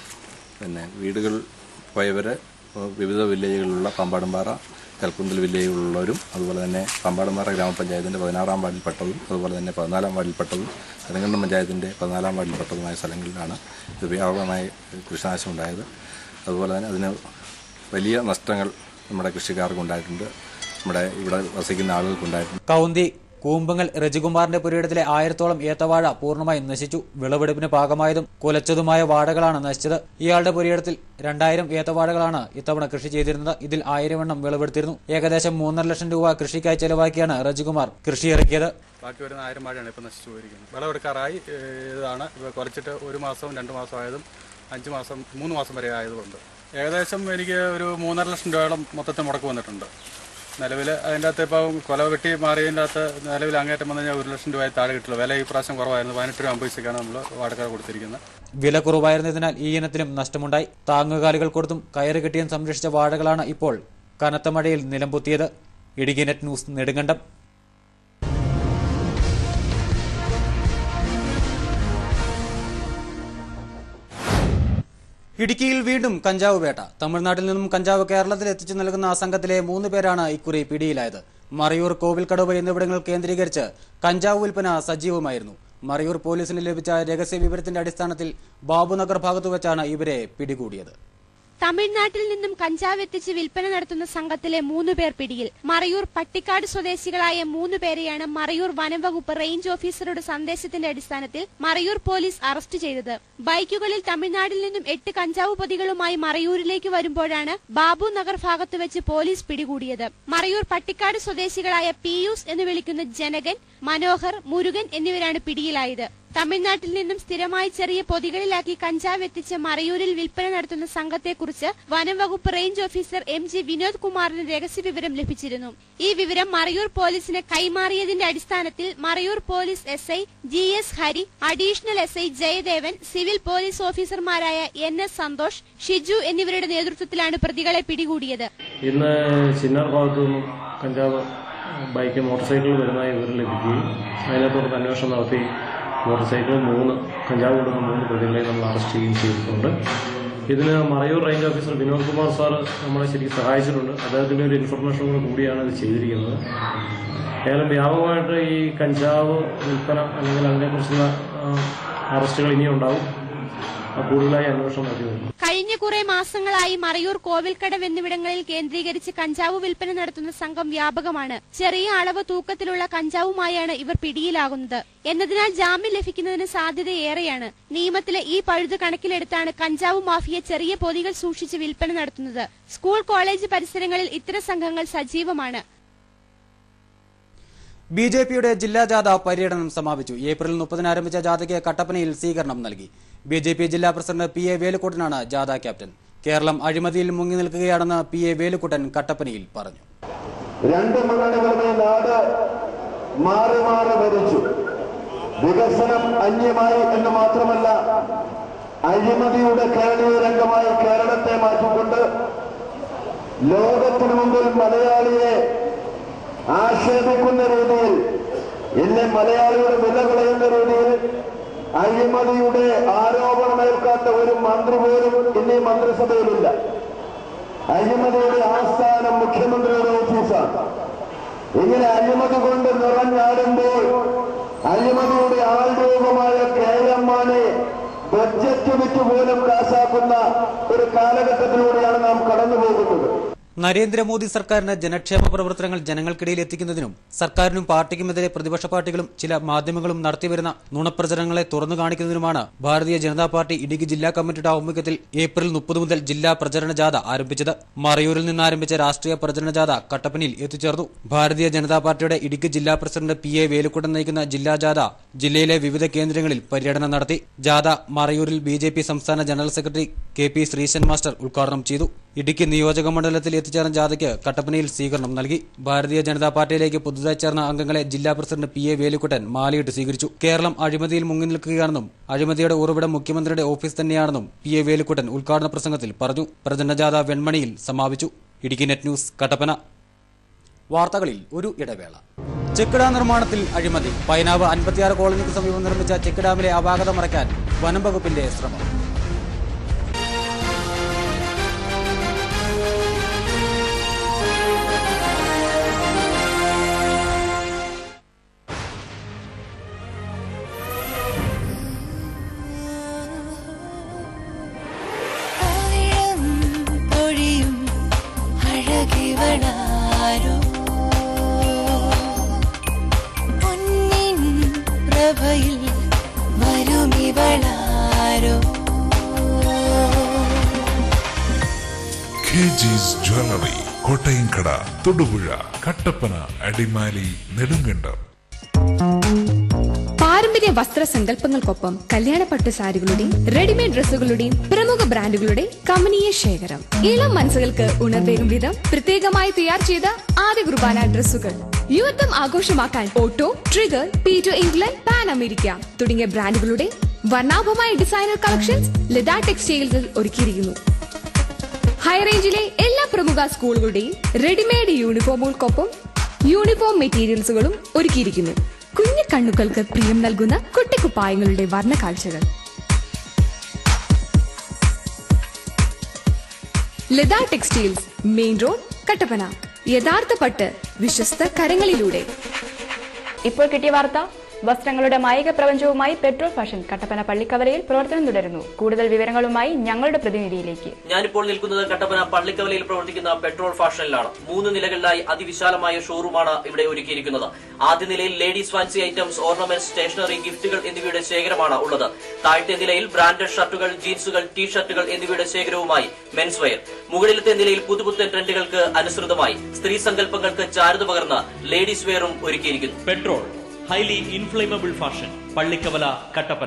പിന്നെ വീടുകൾ പോയവർ വിവിധ വില്ലേജുകളിലുള്ള പാമ്പാടുംപാറ കൽക്കുന്തൽ വില്ലേജുകളിലുള്ളവരും അതുപോലെ തന്നെ പാമ്പാടുംപാറ ഗ്രാമപഞ്ചായത്തിൻ്റെ പതിനാറാം വാർഡിൽപ്പെട്ടതും അതുപോലെ തന്നെ പതിനാലാം വാർഡിൽപ്പെട്ടതും നെടുങ്കണ്ടം പഞ്ചായത്തിൻ്റെ പതിനാലാം വാർഡിൽപ്പെട്ടതുമായ സ്ഥലങ്ങളിലാണ് ഇത് വ്യാപകമായ കൃഷിനാശം ഉണ്ടായത് അതുപോലെ തന്നെ അതിന് വലിയ നഷ്ടങ്ങൾ നമ്മുടെ കൃഷിക്കാർക്ക് ഉണ്ടായിട്ടുണ്ട് നമ്മുടെ ഇവിടെ വസിക്കുന്ന ആളുകൾക്ക് ഉണ്ടായിട്ടുണ്ട് കൗന്തി കൂമ്പങ്ങൽ രജികുമാറിന്റെ പുരയിടത്തിലെ ആയിരത്തോളം ഏത്തവാഴ പൂർണ്ണമായും നശിച്ചു വിളവെടുപ്പിന് പാകമായതും കുലച്ചതുമായ വാഴകളാണ് നശിച്ചത് ഇയാളുടെ പുരയിടത്തിൽ രണ്ടായിരം ഏത്തവാഴകളാണ് ഇത്തവണ കൃഷി ചെയ്തിരുന്നത് ഇതിൽ ആയിരം എണ്ണം വിളവെടുത്തിരുന്നു ഏകദേശം മൂന്നര ലക്ഷം രൂപ കൃഷിക്കായി ചെലവാക്കിയാണ് രജികുമാർ കൃഷി ഇറക്കിയത് ബാക്കി വരുന്ന ആയിരം വാഴയാണ് ഇപ്പോൾ നശിച്ചു പോയിരിക്കുന്നത് വിളവെടുക്കാറായി ഏഹ്, ഇതാണ് ഇപ്പോൾ കുറച്ചിട്ട് ഒരു മാസവും രണ്ട് മാസം ആയതും അഞ്ച് മാസം മൂന്ന് മാസം വരെ ആയതുകൊണ്ട് ഏകദേശം എനിക്ക് ഒരു മൂന്നര ലക്ഷം രൂപയോളം മൊത്തത്തിൽ മുടക്ക് വന്നിട്ടുണ്ട് നിലവിൽ അതിൻ്റെ അകത്ത് ഇപ്പോൾ കൊല വെട്ടി മാറിയതിൻ്റെ അകത്ത് നിലവിൽ അങ്ങേറ്റം വന്നു കഴിഞ്ഞാൽ ഒരു ലക്ഷം രൂപ താഴെ കിട്ടുള്ളൂ വില ഈ പ്രാവശ്യം കുറവായിരുന്നു പതിനെട്ട് രൂപ അമ്പത് പൈസക്കാണ് നമ്മൾ വാടക കൊടുത്തിരിക്കുന്നത് വില കുറവായിരുന്നതിനാൽ ഈ ഇനത്തിലും നഷ്ടമുണ്ടായി താങ്ങുകാലുകൾ കൊടുത്തും കയറ് കെട്ടിയും സംരക്ഷിച്ച വാഴകളാണ് ഇപ്പോൾ കനത്ത മഴയിൽ നിലംപൊത്തിയത് ഇടുക്കി നെറ്റ് ന്യൂസ് നെടുങ്കണ്ടം ഇടുക്കിയിൽ വീണ്ടും കഞ്ചാവ് വേട്ട തമിഴ്നാട്ടിൽ നിന്നും കഞ്ചാവ് കേരളത്തിൽ എത്തിച്ചു നൽകുന്ന സംഘത്തിലെ മൂന്ന് പേരാണ് ഇക്കുറി പിടിയിലായത് മറയൂർ കോവിൽക്കടവ് എന്നിവിടങ്ങൾ കേന്ദ്രീകരിച്ച് കഞ്ചാവ് വിൽപ്പന സജീവമായിരുന്നു മറയൂർ പോലീസിന് ലഭിച്ച രഹസ്യ വിവരത്തിന്റെ അടിസ്ഥാനത്തിൽ ബാബുനഗർ ഭാഗത്തു വെച്ചാണ് ഇവരെ പിടികൂടിയത് തമിഴ്നാട്ടിൽ നിന്നും കഞ്ചാവ് എത്തിച്ച് വിൽപ്പന നടത്തുന്ന സംഘത്തിലെ മൂന്ന് പേർ പിടിയിൽ മറയൂർ പട്ടിക്കാട് സ്വദേശികളായ മൂന്ന് പേരെയാണ് മറയൂർ വനംവകുപ്പ് റേഞ്ച് ഓഫീസറുടെ സന്ദേശത്തിന്റെ അടിസ്ഥാനത്തിൽ മറയൂർ പോലീസ് അറസ്റ്റ് ചെയ്തത് ബൈക്കുകളിൽ തമിഴ്നാട്ടിൽ നിന്നും എട്ട് കഞ്ചാവ് പൊതികളുമായി മറയൂരിലേക്ക് വരുമ്പോഴാണ് ബാബു നഗർ ഭാഗത്ത് വെച്ച് പോലീസ് പിടികൂടിയത് മറയൂർ പട്ടിക്കാട് സ്വദേശികളായ പിയൂസ് എന്ന് വിളിക്കുന്ന ജനകൻ മനോഹർ മുരുകൻ എന്നിവരാണ് പിടിയിലായത് തമിഴ്നാട്ടിൽ നിന്നും സ്ഥിരമായി ചെറിയ പൊതികളിലാക്കി കഞ്ചാവ് എത്തിച്ച് മറയൂരിൽ വിൽപ്പന നടത്തുന്ന സംഘത്തെക്കുറിച്ച് വനം വകുപ്പ് range officer M G Vinod കുമാറിന് രഹസ്യവിവരം ലഭിച്ചിരുന്നു ഈ വിവരം മറയൂർ പോലീസിന് കൈമാറിയതിന്റെ അടിസ്ഥാനത്തിൽ Marayoor police S I G S Hari additional S I Jayadevan civil police ഓഫീസർമാരായ എൻ എസ് സന്തോഷ് ഷിജു എന്നിവരുടെ നേതൃത്വത്തിലാണ് പ്രതികളെ പിടികൂടിയത് ഇന്ന് ചിന്നാർ ഭാഗത്തു നിന്നും കഞ്ചാവ് ബൈക്ക് മോട്ടോർ സൈക്കിൾ വരുന്നതായി വിവരം ലഭിക്കുകയും അതിനെ തുടർന്ന് അന്വേഷണം നടത്തി മോട്ടോർ സൈക്കിൾ മൂന്ന് കഞ്ചാവ് കൊണ്ടുവന്ന മൂന്ന് പ്രതികളെ നമ്മൾ അറസ്റ്റ് ചെയ്യുകയും ചെയ്തിട്ടുണ്ട് ഇതിന് Marayoor range officer Vinod Kumar sir നമ്മളെ ശരിക്കും സഹായിച്ചിട്ടുണ്ട് അദ്ദേഹത്തിൻ്റെ ഒരു ഇൻഫർമേഷൻ കൂടെ കൂടിയാണ് ഇത് ചെയ്തിരിക്കുന്നത് ഏതായാലും വ്യാപകമായിട്ട് ഈ കഞ്ചാവ് വിൽപ്പന അല്ലെങ്കിൽ അതിനെക്കുറിച്ചുള്ള ആ, അറസ്റ്റുകൾ ഇനിയും ഉണ്ടാവും ആ, കൂടുതലായി അന്വേഷണം നടത്തി വരുന്നു കഴിഞ്ഞ കുറെ മാസങ്ങളായി മറയൂർ കോവിൽക്കടവ് എന്നിവിടങ്ങളിൽ കേന്ദ്രീകരിച്ച് കഞ്ചാവ് വിൽപ്പന നടത്തുന്ന സംഘം വ്യാപകമാണ് ചെറിയ അളവ് തൂക്കത്തിലുള്ള കഞ്ചാവുമായാണ് ഇവർ പിടിയിലാകുന്നത് എന്നതിനാൽ ജാമ്യം ലഭിക്കുന്നതിന് സാധ്യതയേറെയാണ് നിയമത്തിലെ ഈ പഴുത് കണക്കിലെടുത്താണ് കഞ്ചാവ് മാഫിയ ചെറിയ പൊതികൾ സൂക്ഷിച്ച് വിൽപ്പന നടത്തുന്നത് സ്കൂൾ കോളേജ് പരിസരങ്ങളിൽ ഇത്തരം സംഘങ്ങൾ സജീവമാണ് ബി ജെ പിയുടെ ജില്ലാ ജാഥ പര്യടനം സമാപിച്ചു ഏപ്രിൽ മുപ്പതിന് ആരംഭിച്ച ജാഥയ്ക്ക് കട്ടപ്പനയിൽ സ്വീകരണം നൽകി ബി ജെ പി ജില്ലാ പ്രസിഡന്റ് പി എ വേലുക്കുട്ടനാണ് ജാഥ ക്യാപ്റ്റൻ കേരളം അഴിമതിയിൽ മുങ്ങി നിൽക്കുകയാണെന്ന് പി എ വേലുക്കുട്ടൻ കട്ടപ്പനയിൽ പറഞ്ഞു രണ്ട് മുന്നണികളുടെ നാട് മാറി മാറി ഭരിച്ചു വികസനം അന്യമായി എന്ന് മാത്രമല്ല അഴിമതിയുടെ കേരളീയ രംഗമായി കേരളത്തെ മാറ്റിക്കൊണ്ട് ലോകത്തിനു മുമ്പിൽ മലയാളിയെ ആക്ഷേപിക്കുന്ന രീതിയിൽ ഇന്ന് മലയാളിയുടെ വില കളയുന്ന രീതിയിൽ അഴിമതിയുടെ ആരോപണമേൽക്കാത്ത ഒരു മന്ത്രി പോലും ഇന്ന് ഈ മന്ത്രിസഭയിലില്ല അഴിമതിയുടെ ആസ്ഥാനം മുഖ്യമന്ത്രിയുടെ ഓഫീസാണ് ഇങ്ങനെ അഴിമതി കൊണ്ട് നിറഞ്ഞാടുമ്പോൾ അഴിമതിയുടെ ആൾരൂപമായ കെ എം മാണി ബഡ്ജറ്റ് വിറ്റ് പോലും കാശാക്കുന്ന ഒരു കാലഘട്ടത്തിലൂടെയാണ് നാം കടന്നു പോകുന്നത് നരേന്ദ്രമോദി സർക്കാരിന്റെ ജനക്ഷേമ പ്രവർത്തനങ്ങൾ ജനങ്ങൾക്കിടയിൽ എത്തിക്കുന്നതിനും സർക്കാരിനും പാർട്ടിക്കുമെതിരെ പ്രതിപക്ഷ പാർട്ടികളും ചില മാധ്യമങ്ങളും നടത്തിവരുന്ന നുണപ്രചരണങ്ങളെ തുറന്നു കാണിക്കുന്നതിനുമാണ് ഭാരതീയ ജനതാ പാർട്ടി ഇടുക്കി ജില്ലാ കമ്മിറ്റിയുടെ ആഭിമുഖ്യത്തിൽ ഏപ്രിൽ മുപ്പത് മുതൽ ജില്ലാ പ്രചരണ ജാഥ ആരംഭിച്ചത് മറയൂരിൽ നിന്ന് ആരംഭിച്ച രാഷ്ട്രീയ പ്രചരണ ജാഥ കട്ടപ്പനയിൽ എത്തിച്ചേർന്നു ഭാരതീയ ജനതാ പാർട്ടിയുടെ ഇടുക്കി ജില്ലാ പ്രസിഡന്റ് പി എ വേലുക്കുട്ടൻ നയിക്കുന്ന ജില്ലാ ജാഥ ജില്ലയിലെ വിവിധ കേന്ദ്രങ്ങളിൽ പര്യടനം നടത്തി ജാഥ മറയൂരിൽ ബി ജെ പി സംസ്ഥാന general secretary K P Sreesan master ഉദ്ഘാടനം ചെയ്തു ഇടുക്കി നിയോജക മണ്ഡലത്തിൽ എത്തിച്ചേർന്ന ജാഥയ്ക്ക് കട്ടപ്പനയിൽ സ്വീകരണം നൽകി ഭാരതീയ ജനതാ പാർട്ടിയിലേക്ക് പുതുതായി ചേർന്ന അംഗങ്ങളെ ജില്ലാ പ്രസിഡന്റ് പി എ വേലുക്കുട്ടൻ മാലയിട്ട് സ്വീകരിച്ചു കേരളം അഴിമതിയിൽ മുങ്ങി നിൽക്കുകയാണെന്നും അഴിമതിയുടെ ഉറവിടം മുഖ്യമന്ത്രിയുടെ ഓഫീസ് തന്നെയാണെന്നും പി എ വേലുക്കുട്ടൻ ഉദ്ഘാടന പ്രസംഗത്തിൽ പറഞ്ഞു പ്രചരണ ജാഥ വെൺമണിയിൽ സമാപിച്ചു ഇടുക്കി നെറ്റ് ന്യൂസ് കട്ടപ്പന വാർത്തകളിൽ ഒരു ഇടവേള ചെക്ക് ഡാം നിർമ്മാണത്തിൽ അഴിമതി പൈനാവ് അൻപത്തിയാറ് കോളനിക്ക് സമീപം നിർമ്മിച്ച ചെക്ക് ഡാമിലെ അപാകത മറയ്ക്കാൻ വനം വകുപ്പിന്റെ ശ്രമം പൊഴിയും അഴകിവളാരോ പൊന്നിൻ പ്രഭയിൽ വരുമിവളാരോ K G's jewellery Kottayamkada Thodupuzha Kattappana Adimali Nedumkandam പാരമ്പര്യ വസ്ത്രസങ്കല്പങ്ങൾക്കൊപ്പം കല്യാണ പട്ടു സാരികളുടെയും റെഡിമെയ്ഡ് ഡ്രസ്സുകളുടെയും പ്രമുഖ ബ്രാൻഡുകളുടെ കമനീയ ശേഖരം ഇളം മനസ്സുകൾക്ക് ഉണർവേകും വിധം പ്രത്യേകമായി തയ്യാർ ചെയ്ത ആദ്യ കുർബാന ഡ്രസ്സുകൾ യുവത്വം ആഘോഷമാക്കാൻ Otto Trigger Peter England Pan America തുടങ്ങിയ ബ്രാൻഡുകളുടെ വർണ്ണാഭമായ ഡിസൈനർ കളക്ഷൻസ് ലത ടെക്സ്റ്റൈൽസിൽ ഒരുക്കിയിരിക്കുന്നു ഹൈറേഞ്ചിലെ എല്ലാ പ്രമുഖ സ്കൂളുകളുടെയും റെഡിമെയ്ഡ് യൂണിഫോമുകൾക്കൊപ്പം യൂണിഫോം മെറ്റീരിയൽസുകളും ഒരുക്കിയിരിക്കുന്നു കുഞ്ഞു കണ്ണുകൾക്ക് പ്രിയം നൽകുന്ന കുട്ടിക്കുപ്പായങ്ങളുടെ വർണ്ണ കാഴ്ചകൾ Latha textiles main road Kattappana യഥാർത്ഥ പട്ട് വിശ്വസ്ത കരങ്ങളിലൂടെ ഇപ്പോൾ കിട്ടിയ വാർത്ത വസ്ത്രങ്ങളുടെ മായിക പ്രപഞ്ചവുമായി പെട്രോൾ ഫാഷൻ കട്ടപ്പന പള്ളിക്കവലയിൽ പ്രവർത്തനം തുടരുന്നു കൂടുതൽ വിവരങ്ങളുമായി ഞങ്ങളുടെ പ്രതിനിധിയിലേക്ക് ഞാനിപ്പോൾ നിൽക്കുന്നത് കട്ടപ്പന പള്ളിക്കവലയിൽ പ്രവർത്തിക്കുന്ന പെട്രോൾ ഫാഷനിലാണ് മൂന്ന് നിലകളിലായി അതിവിശാലമായ ഷോറൂമാണ് ഇവിടെ ഒരുക്കിയിരിക്കുന്നത് ആദ്യ നിലയിൽ ladies fancy items ornaments stationery ഗിഫ്റ്റുകൾ എന്നിവയുടെ ശേഖരമാണ് ഉള്ളത് താഴത്തെ നിലയിൽ ബ്രാൻഡഡ് ഷർട്ടുകൾ ജീൻസുകൾ ടീ ഷർട്ടുകൾ എന്നിവയുടെ ശേഖരവുമായി മെൻസ് വെയർ മുകളിലത്തെ നിലയിൽ പുതുപുത്തൻ ട്രെൻഡുകൾക്ക് അനുസൃതമായി സ്ത്രീ സങ്കല്പങ്ങൾക്ക് ചാരുത പകർന്ന് ലേഡീസ് വെയറും ഒരുക്കിയിരിക്കുന്നു petrol highly inflammable fashion Pallikkavala Kattappana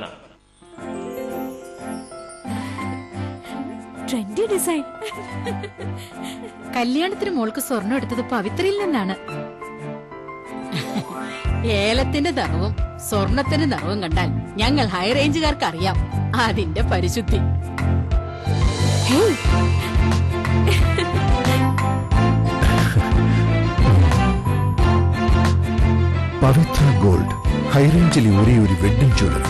trendy design കല്യാണത്തിന് മോൾക്ക് സ്വർണം എടുത്തത് പവിത്രയിൽ നിന്നാണ് ഏലത്തിന്റെ നിറവും സ്വർണത്തിന്റെ നിറവും കണ്ടാൽ ഞങ്ങൾ ഹൈ റേഞ്ചുകാർക്ക് അറിയാം അതിന്റെ പരിശുദ്ധി പവിത്ര ഗോൾഡ് ഹൈറേഞ്ചിലെ ഒരേ ഒരു വെഡിംഗ് ജ്വല്ലറി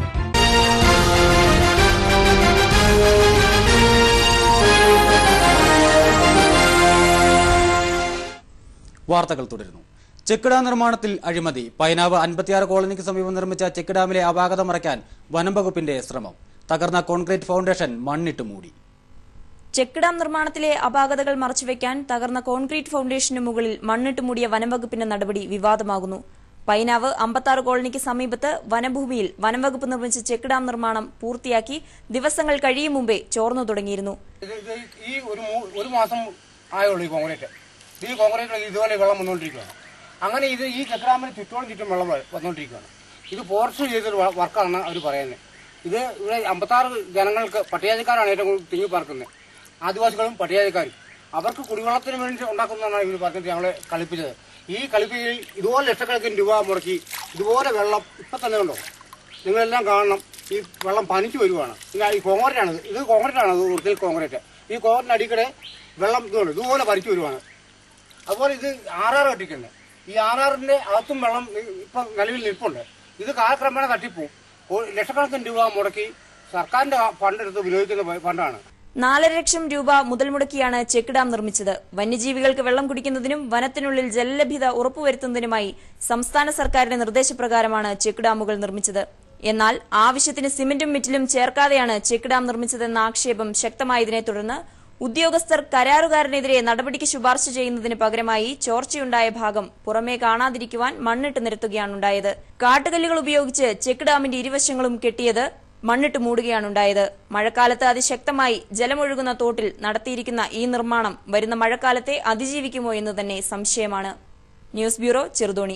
വാർത്തകൾ തുടരുന്നു ചെക്ക് ഡാം നിർമ്മാണത്തിൽ അഴിമതി പൈനാവ് അൻപത്തിയാറ് കോളനിക്ക് സമീപം നിർമ്മിച്ച ചെക്ക് ഡാമിലെ അപാകത മറയ്ക്കാൻ വനം വകുപ്പിന്റെ ശ്രമം തകർന്ന കോൺക്രീറ്റ് ഫൗണ്ടേഷൻ മണ്ണിട്ട് മൂടി ചെക്ക് ഡാം നിർമ്മാണത്തിലെ അപാകതകൾ മറച്ചുവെക്കാൻ തകർന്ന കോൺക്രീറ്റ് ഫൗണ്ടേഷന് മുകളിൽ മണ്ണിട്ട് മൂടിയ വനംവകുപ്പിന്റെ നടപടി വിവാദമാകുന്നു പൈനാവ് അമ്പത്താറ് കോളനിക്ക് സമീപത്ത് വനഭൂമിയിൽ വനംവകുപ്പ് നിർമ്മിച്ച ചെക്ക് ഡാം നിർമ്മാണം പൂർത്തിയാക്കി ദിവസങ്ങൾ കഴിയും മുമ്പേ ചോർന്നു തുടങ്ങിയിരുന്നു ഇത് ഇത് ഈ ഒരു മൂ- ഒരു മാസം ആയുള്ളൂ ഈ കോൺക്രീറ്റ് ഈ കോൺക്രീറ്റ് ഇതുപോലെ വെള്ളം വന്നുകൊണ്ടിരിക്കുകയാണ് അങ്ങനെ ഇത് ഈ ചെക്രാമിന് ചുറ്റോളം ചുറ്റും വെള്ളം വ- വന്നുകൊണ്ടിരിക്കുകയാണ് ഇത് ഫോറസ്റ്റ് ചെയ്തൊരു വ- വർക്കാണ് അവർ പറയുന്നത് ഇത് ഇവിടെ അമ്പത്താറ് ജനങ്ങൾക്ക് പട്ടികജാതിക്കാരാണ് ഏറ്റവും കൂടുതൽ തിങ്ങി പാർക്കുന്നത് ആദിവാസികളും പട്ടികജാതിക്കാരും അവർക്ക് കുടിവെള്ളത്തിന് വേണ്ടി ഉണ്ടാക്കുന്നതാണ് ഇവർ പറഞ്ഞിട്ട് ഞങ്ങളെ കളിപ്പിച്ചത് ഈ കളിപ്പിക്കൽ ഇതുപോലെ ലക്ഷക്കണക്കിന് രൂപ മുടക്കി ഇതുപോലെ വെള്ളം ഇപ്പം തന്നെ ഉണ്ടോ നിങ്ങളെല്ലാം കാണണം ഈ വെള്ളം പനിച്ചു വരുവാണ് ഇത് ഈ കോൺക്രീറ്റാണ് ഇത്. ഇത് കോൺക്രീറ്റാണ് ഇത് ഒറിജിനൽ കോൺക്രീറ്റ് ഈ കോൺക്രീറ്റിന് അടിക്കടെ വെള്ളം ഇതുകൊണ്ട് ഇതുപോലെ പനിച്ചു വരുവാണ് അതുപോലെ ഇത് ആറാറ് കെട്ടിക്കുന്നുണ്ട് ഈ ആറാറിന്റെ അകത്തും വെള്ളം ഇ- ഇപ്പം നിലവിൽ നിൽപ്പുണ്ട് ഇത് കാലക്രമേണ തട്ടിപ്പോവും ഓ- ലക്ഷക്കണക്കിന് രൂപ മുടക്കി സർക്കാരിന്റെ ഫണ്ട് എടുത്ത് ഉപയോഗിക്കുന്ന ഫ- ഫണ്ടാണ് നാലര ലക്ഷം രൂപ മുതൽ മുടക്കിയാണ് ചെക്ക് ഡാം നിർമ്മിച്ചത് വന്യജീവികൾക്ക് വെള്ളം കുടിക്കുന്നതിനും വനത്തിനുള്ളിൽ ജലലഭ്യത ഉറപ്പുവരുത്തുന്നതിനുമായി സംസ്ഥാന സർക്കാരിന്റെ നിർദ്ദേശപ്രകാരമാണ് ചെക്ക് ഡാമുകൾ നിർമ്മിച്ചത് എന്നാൽ ആവശ്യത്തിന് സിമന്റും മിറ്റിലും ചേർക്കാതെയാണ് ചെക്ക് ഡാം നിർമ്മിച്ചതെന്ന ആക്ഷേപം ശക്തമായതിനെ തുടർന്ന് ഉദ്യോഗസ്ഥർ കരാറുകാരനെതിരെ നടപടിക്ക് ശുപാർശ ചെയ്യുന്നതിന് പകരമായി ചോർച്ചയുണ്ടായ ഭാഗം പുറമേ കാണാതിരിക്കുവാൻ മണ്ണിട്ട് നിരത്തുകയാണുണ്ടായത് കാട്ടുകല്ലുകൾ ഉപയോഗിച്ച് ചെക്ക് ഡാമിന്റെ ഇരുവശങ്ങളും കെട്ടിയത് മണ്ണിട്ട് മൂടുകയാണുണ്ടായത് മഴക്കാലത്ത് അതിശക്തമായി ജലമൊഴുകുന്ന തോട്ടിൽ നടത്തിയിരിക്കുന്ന ഈ നിർമ്മാണം വരുന്ന മഴക്കാലത്തെ അതിജീവിക്കുമോ എന്ന് തന്നെ സംശയമാണ് news bureau Cheruthoni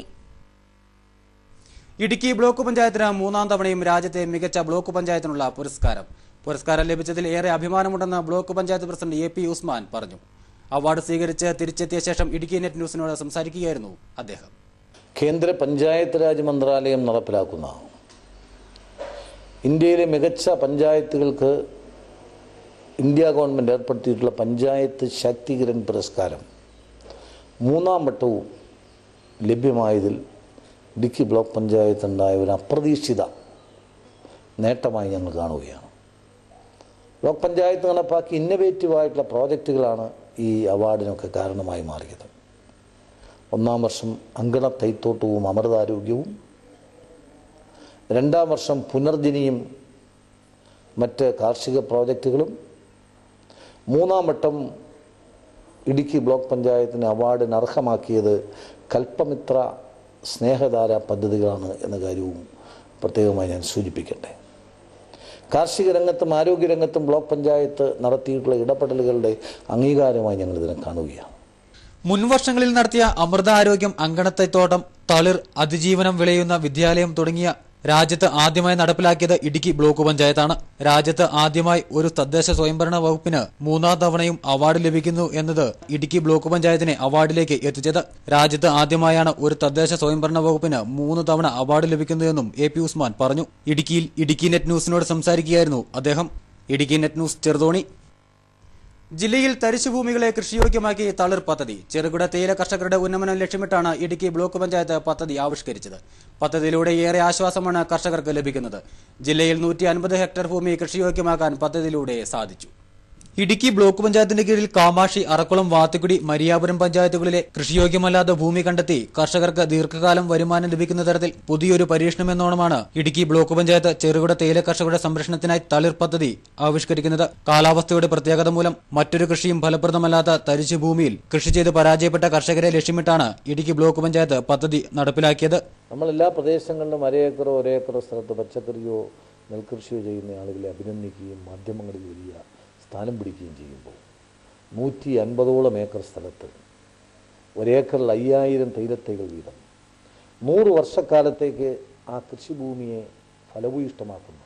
Idukki block പഞ്ചായത്തിന് മൂന്നാം തവണയും രാജ്യത്തെ മികച്ച ബ്ലോക്ക് പഞ്ചായത്തിനുള്ള പുരസ്കാരം പുരസ്കാരം ലഭിച്ചതിൽ ഏറെ അഭിമാനമുണ്ടെന്ന് block panchayat president A P Usman പറഞ്ഞു അവാർഡ് സ്വീകരിച്ച് തിരിച്ചെത്തിയ ശേഷം ഇടുക്കി നെറ്റ് ന്യൂസിനോട് സംസാരിക്കുകയായിരുന്നു അദ്ദേഹം കേന്ദ്ര പഞ്ചായത്ത് രാജ് മന്ത്രാലയം നടപ്പിലാക്കുന്ന ഇന്ത്യയിലെ മികച്ച പഞ്ചായത്തുകൾക്ക് ഇന്ത്യ ഗവൺമെൻറ് ഏർപ്പെടുത്തിയിട്ടുള്ള പഞ്ചായത്ത് ശാക്തീകരൺ പുരസ്കാരം മൂന്നാം വട്ടവും ലഭ്യമായതിൽ ഇടുക്കി ബ്ലോക്ക് പഞ്ചായത്തുണ്ടായ ഒരു അപ്രതീക്ഷിത നേട്ടമായി ഞങ്ങൾ കാണുകയാണ് ബ്ലോക്ക് പഞ്ചായത്ത് നടപ്പാക്കി ഇന്നവേറ്റീവായിട്ടുള്ള പ്രോജക്റ്റുകളാണ് ഈ അവാർഡിനൊക്കെ കാരണമായി മാറിയത് ഒന്നാം വർഷം അങ്കണ തൈത്തോട്ടവും അമൃതാരോഗ്യവും രണ്ടാം വർഷം പുനർജനിയും മറ്റ് കാർഷിക പ്രോജക്റ്റുകളും മൂന്നാം വട്ടം ഇടുക്കി ബ്ലോക്ക് പഞ്ചായത്തിന് അവാർഡിന് അർഹമാക്കിയത് കൽപ്പമിത്ര സ്നേഹധാര പദ്ധതികളാണ് എന്ന കാര്യവും പ്രത്യേകമായി ഞാൻ സൂചിപ്പിക്കട്ടെ കാർഷിക രംഗത്തും ആരോഗ്യരംഗത്തും ബ്ലോക്ക് പഞ്ചായത്ത് നടത്തിയിട്ടുള്ള ഇടപെടലുകളുടെ അംഗീകാരമായി ഞങ്ങൾ ഇതിനെ കാണുകയാണ് മുൻവർഷങ്ങളിൽ നടത്തിയ അമൃത ആരോഗ്യം അങ്കണത്തൈത്തോട്ടം തളിർ അതിജീവനം വിളയുന്ന വിദ്യാലയം തുടങ്ങിയ രാജ്യത്ത് ആദ്യമായി നടപ്പിലാക്കിയത് ഇടുക്കി ബ്ലോക്ക് പഞ്ചായത്താണ് രാജ്യത്ത് ആദ്യമായി ഒരു തദ്ദേശ സ്വയംഭരണ വകുപ്പിന് മൂന്നാം തവണയും അവാർഡ് ലഭിക്കുന്നു എന്നത് ഇടുക്കി ബ്ലോക്ക് പഞ്ചായത്തിനെ അവാർഡിലേക്ക് എത്തിച്ചത് രാജ്യത്ത് ആദ്യമായാണ് ഒരു തദ്ദേശ സ്വയംഭരണ വകുപ്പിന് മൂന്ന് തവണ അവാർഡ് ലഭിക്കുന്നതെന്നും എ പി ഉസ്മാൻ പറഞ്ഞു ഇടുക്കിയിൽ ഇടുക്കി നെറ്റ് ന്യൂസിനോട് സംസാരിക്കുകയായിരുന്നു അദ്ദേഹം ഇടുക്കി നെറ്റ് ന്യൂസ് ചെറുതോണി ജില്ലയിൽ തരിശുഭൂമികളെ കൃഷിയോഗ്യമാക്കി തളിർ പദ്ധതി ചെറുകിട തേയില കർഷകരുടെ ഉന്നമനം ലക്ഷ്യമിട്ടാണ് ഇടുക്കി ബ്ലോക്ക് പഞ്ചായത്ത് പദ്ധതി ആവിഷ്കരിച്ചത് പദ്ധതിയിലൂടെ ഏറെ ആശ്വാസമാണ് കർഷകർക്ക് ലഭിക്കുന്നത് ജില്ലയിൽ നൂറ്റി അൻപത് ഹെക്ടർ ഭൂമി കൃഷിയോഗ്യമാക്കാൻ പദ്ധതിയിലൂടെ സാധിച്ചു ഇടുക്കി ബ്ലോക്ക് പഞ്ചായത്തിന്റെ കീഴിൽ കാമാക്ഷി അറക്കുളം വാത്തുക്കുടി മരിയാപുരം പഞ്ചായത്തുകളിലെ കൃഷിയോഗ്യമല്ലാത്ത ഭൂമി കണ്ടെത്തി കർഷകർക്ക് ദീർഘകാലം വരുമാനം ലഭിക്കുന്ന തരത്തിൽ പുതിയൊരു പരീക്ഷണമെന്നോണമാണ് ഇടുക്കി ബ്ലോക്ക് പഞ്ചായത്ത് ചെറുകിട തേയില കർഷകരുടെ സംരക്ഷണത്തിനായി തളിർ പദ്ധതി ആവിഷ്കരിക്കുന്നത് കാലാവസ്ഥയുടെ പ്രത്യേകത മൂലം മറ്റൊരു കൃഷിയും ഫലപ്രദമല്ലാത്ത തരിശു ഭൂമിയിൽ കൃഷി ചെയ്ത് പരാജയപ്പെട്ട കർഷകരെ ലക്ഷ്യമിട്ടാണ് ഇടുക്കി ബ്ലോക്ക് പഞ്ചായത്ത് പദ്ധതി നടപ്പിലാക്കിയത് നമ്മൾ എല്ലാ പ്രദേശങ്ങളിലും അരയേക്കറോ ഒരേക്കറോ സ്ഥലത്ത് പച്ചക്കറിയോ നെൽകൃഷിയോ ചെയ്യുന്ന ആളുകളെ അഭിനന്ദിക്കുകയും മാധ്യമങ്ങളിൽ വലിയ സ്ഥാനം പിടിക്കുകയും ചെയ്യുമ്പോൾ നൂറ്റി അൻപതോളം ഏക്കർ സ്ഥലത്ത് ഒരേക്കറിൽ അയ്യായിരം തൈലത്തൈകൾ വീതം നൂറ് വർഷക്കാലത്തേക്ക് ആ കൃഷിഭൂമിയെ ഫലഭൂയിഷ്ടമാക്കുന്ന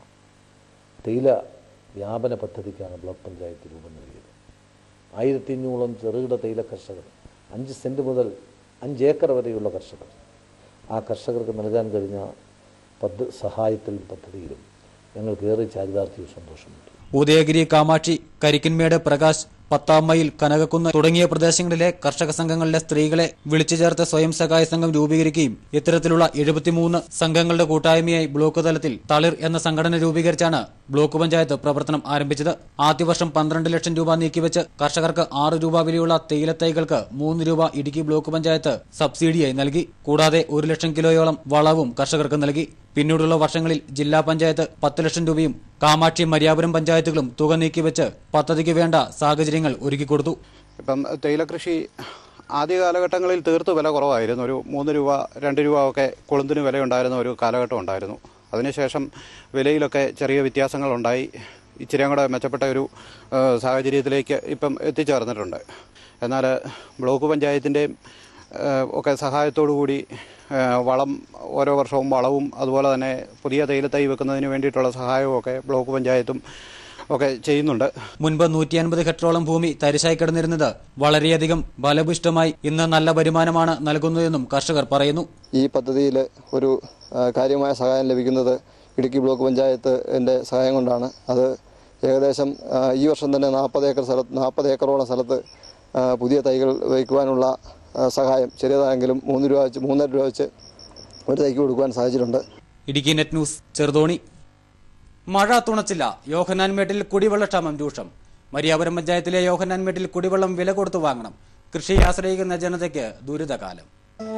തേയില വ്യാപന പദ്ധതിക്കാണ് ബ്ലോക്ക് പഞ്ചായത്ത് രൂപം നൽകിയത് ആയിരത്തി അഞ്ഞൂറോളം ചെറുകിട തേയില കർഷകർ അഞ്ച് സെൻറ്റ് മുതൽ അഞ്ച് ഏക്കർ വരെയുള്ള കർഷകർ ആ കർഷകർക്ക് നൽകാൻ കഴിഞ്ഞ പദ്ധ സഹായത്തിലും പദ്ധതിയിലും ഞങ്ങൾക്ക് ഏറെ ചാരിതാർത്ഥ്യവും സന്തോഷമുണ്ട് ഉദയഗിരി കാമാക്ഷി കരിക്കിൻമേട് പ്രകാശ് പത്താം മൈൽ കനകക്കുന്ന് തുടങ്ങിയ പ്രദേശങ്ങളിലെ കർഷക സംഘങ്ങളിലെ സ്ത്രീകളെ വിളിച്ചു ചേർത്ത് സ്വയം സഹായ സംഘം രൂപീകരിക്കുകയും ഇത്തരത്തിലുള്ള എഴുപത്തിമൂന്ന് സംഘങ്ങളുടെ കൂട്ടായ്മയായി ബ്ലോക്ക് തലത്തിൽ തളിർ എന്ന സംഘടന രൂപീകരിച്ചാണ് ബ്ലോക്ക് പഞ്ചായത്ത് പ്രവർത്തനം ആരംഭിച്ചത് ആദ്യ വർഷം പന്ത്രണ്ട് ലക്ഷം രൂപ നീക്കിവെച്ച് കർഷകർക്ക് ആറ് രൂപ വിലയുള്ള തേയിലത്തൈകൾക്ക് മൂന്ന് രൂപ ഇടുക്കി ബ്ലോക്ക് പഞ്ചായത്ത് സബ്സിഡിയായി നൽകി കൂടാതെ ഒരു ലക്ഷം കിലോയോളം വളവും കർഷകർക്ക് നൽകി പിന്നീടുള്ള വർഷങ്ങളിൽ ജില്ലാ പഞ്ചായത്ത് പത്ത് ലക്ഷം രൂപയും കാമാക്ഷി മര്യാപുരം പഞ്ചായത്തുകളും തുക നീക്കിവെച്ച് പദ്ധതിക്ക് വേണ്ട സാഹചര്യങ്ങൾ ഒരുക്കിക്കൊടുത്തു ഇപ്പം തേയില കൃഷി ആദ്യ കാലഘട്ടങ്ങളിൽ തീർത്ത് വില കുറവായിരുന്നു ഒരു മൂന്ന് രൂപ രണ്ട് രൂപ ഒക്കെ കൊളുന്തിന് വിലയുണ്ടായിരുന്ന ഒരു കാലഘട്ടം ഉണ്ടായിരുന്നു അതിനുശേഷം വിലയിലൊക്കെ ചെറിയ വ്യത്യാസങ്ങളുണ്ടായി ഇച്ചിരിയും കൂടെ മെച്ചപ്പെട്ട ഒരു ആ, സാഹചര്യത്തിലേക്ക് ഇപ്പം എത്തിച്ചേർന്നിട്ടുണ്ട് എന്നാൽ ബ്ലോക്ക് പഞ്ചായത്തിൻ്റെയും ഒക്കെ സഹായത്തോടു കൂടി ആ, വളം ഓരോ വർഷവും വളവും അതുപോലെ തന്നെ പുതിയ തേയിലത്തൈ വെക്കുന്നതിന് വേണ്ടിയിട്ടുള്ള സഹായവും ഒക്കെ ബ്ലോക്ക് പഞ്ചായത്തും ഒക്കെ ചെയ്യുന്നുണ്ട് മുൻപ് നൂറ്റി അൻപത് ഹെക്ടറോളം ഭൂമി തരിശായി കിടന്നിരുന്നത് വളരെയധികം ഫലഭുഷ്ടമായി ഇന്ന് നല്ല വരുമാനമാണ് നൽകുന്നതെന്നും കർഷകർ പറയുന്നു ഈ പദ്ധതിയിൽ ഒരു ആ, കാര്യമായ സഹായം ലഭിക്കുന്നത് ഇടുക്കി ബ്ലോക്ക് പഞ്ചായത്തിൻ്റെ സഹായം കൊണ്ടാണ് അത് ഏകദേശം ആ, ഈ വർഷം തന്നെ നാൽപ്പത് ഏക്കർ സ്ഥലത്ത് നാൽപ്പത് ഏക്കറോളം സ്ഥലത്ത് ആ, പുതിയ തൈകൾ വയ്ക്കുവാനുള്ള ആ, സഹായം ചെറിയതായെങ്കിലും മൂന്ന് രൂപ വെച്ച് മൂന്നര രൂപ വെച്ച് ഒരു തൈക്ക് കൊടുക്കുവാൻ സാധിച്ചിട്ടുണ്ട് ഇടുക്കി നെറ്റ് ന്യൂസ് ചെറുതോണി മഴ തുണച്ചില്ല യോഹനാൻമേട്ടിൽ കുടിവെള്ളക്ഷാമം രൂക്ഷം മരിയാപുരം പഞ്ചായത്തിലെ യോഹന്നാൻമേട്ടിൽ കുടിവെള്ളം വില കൊടുത്തു വാങ്ങണം കൃഷി ആശ്രയിക്കുന്ന ജനതയ്ക്ക് ദുരിതകാലം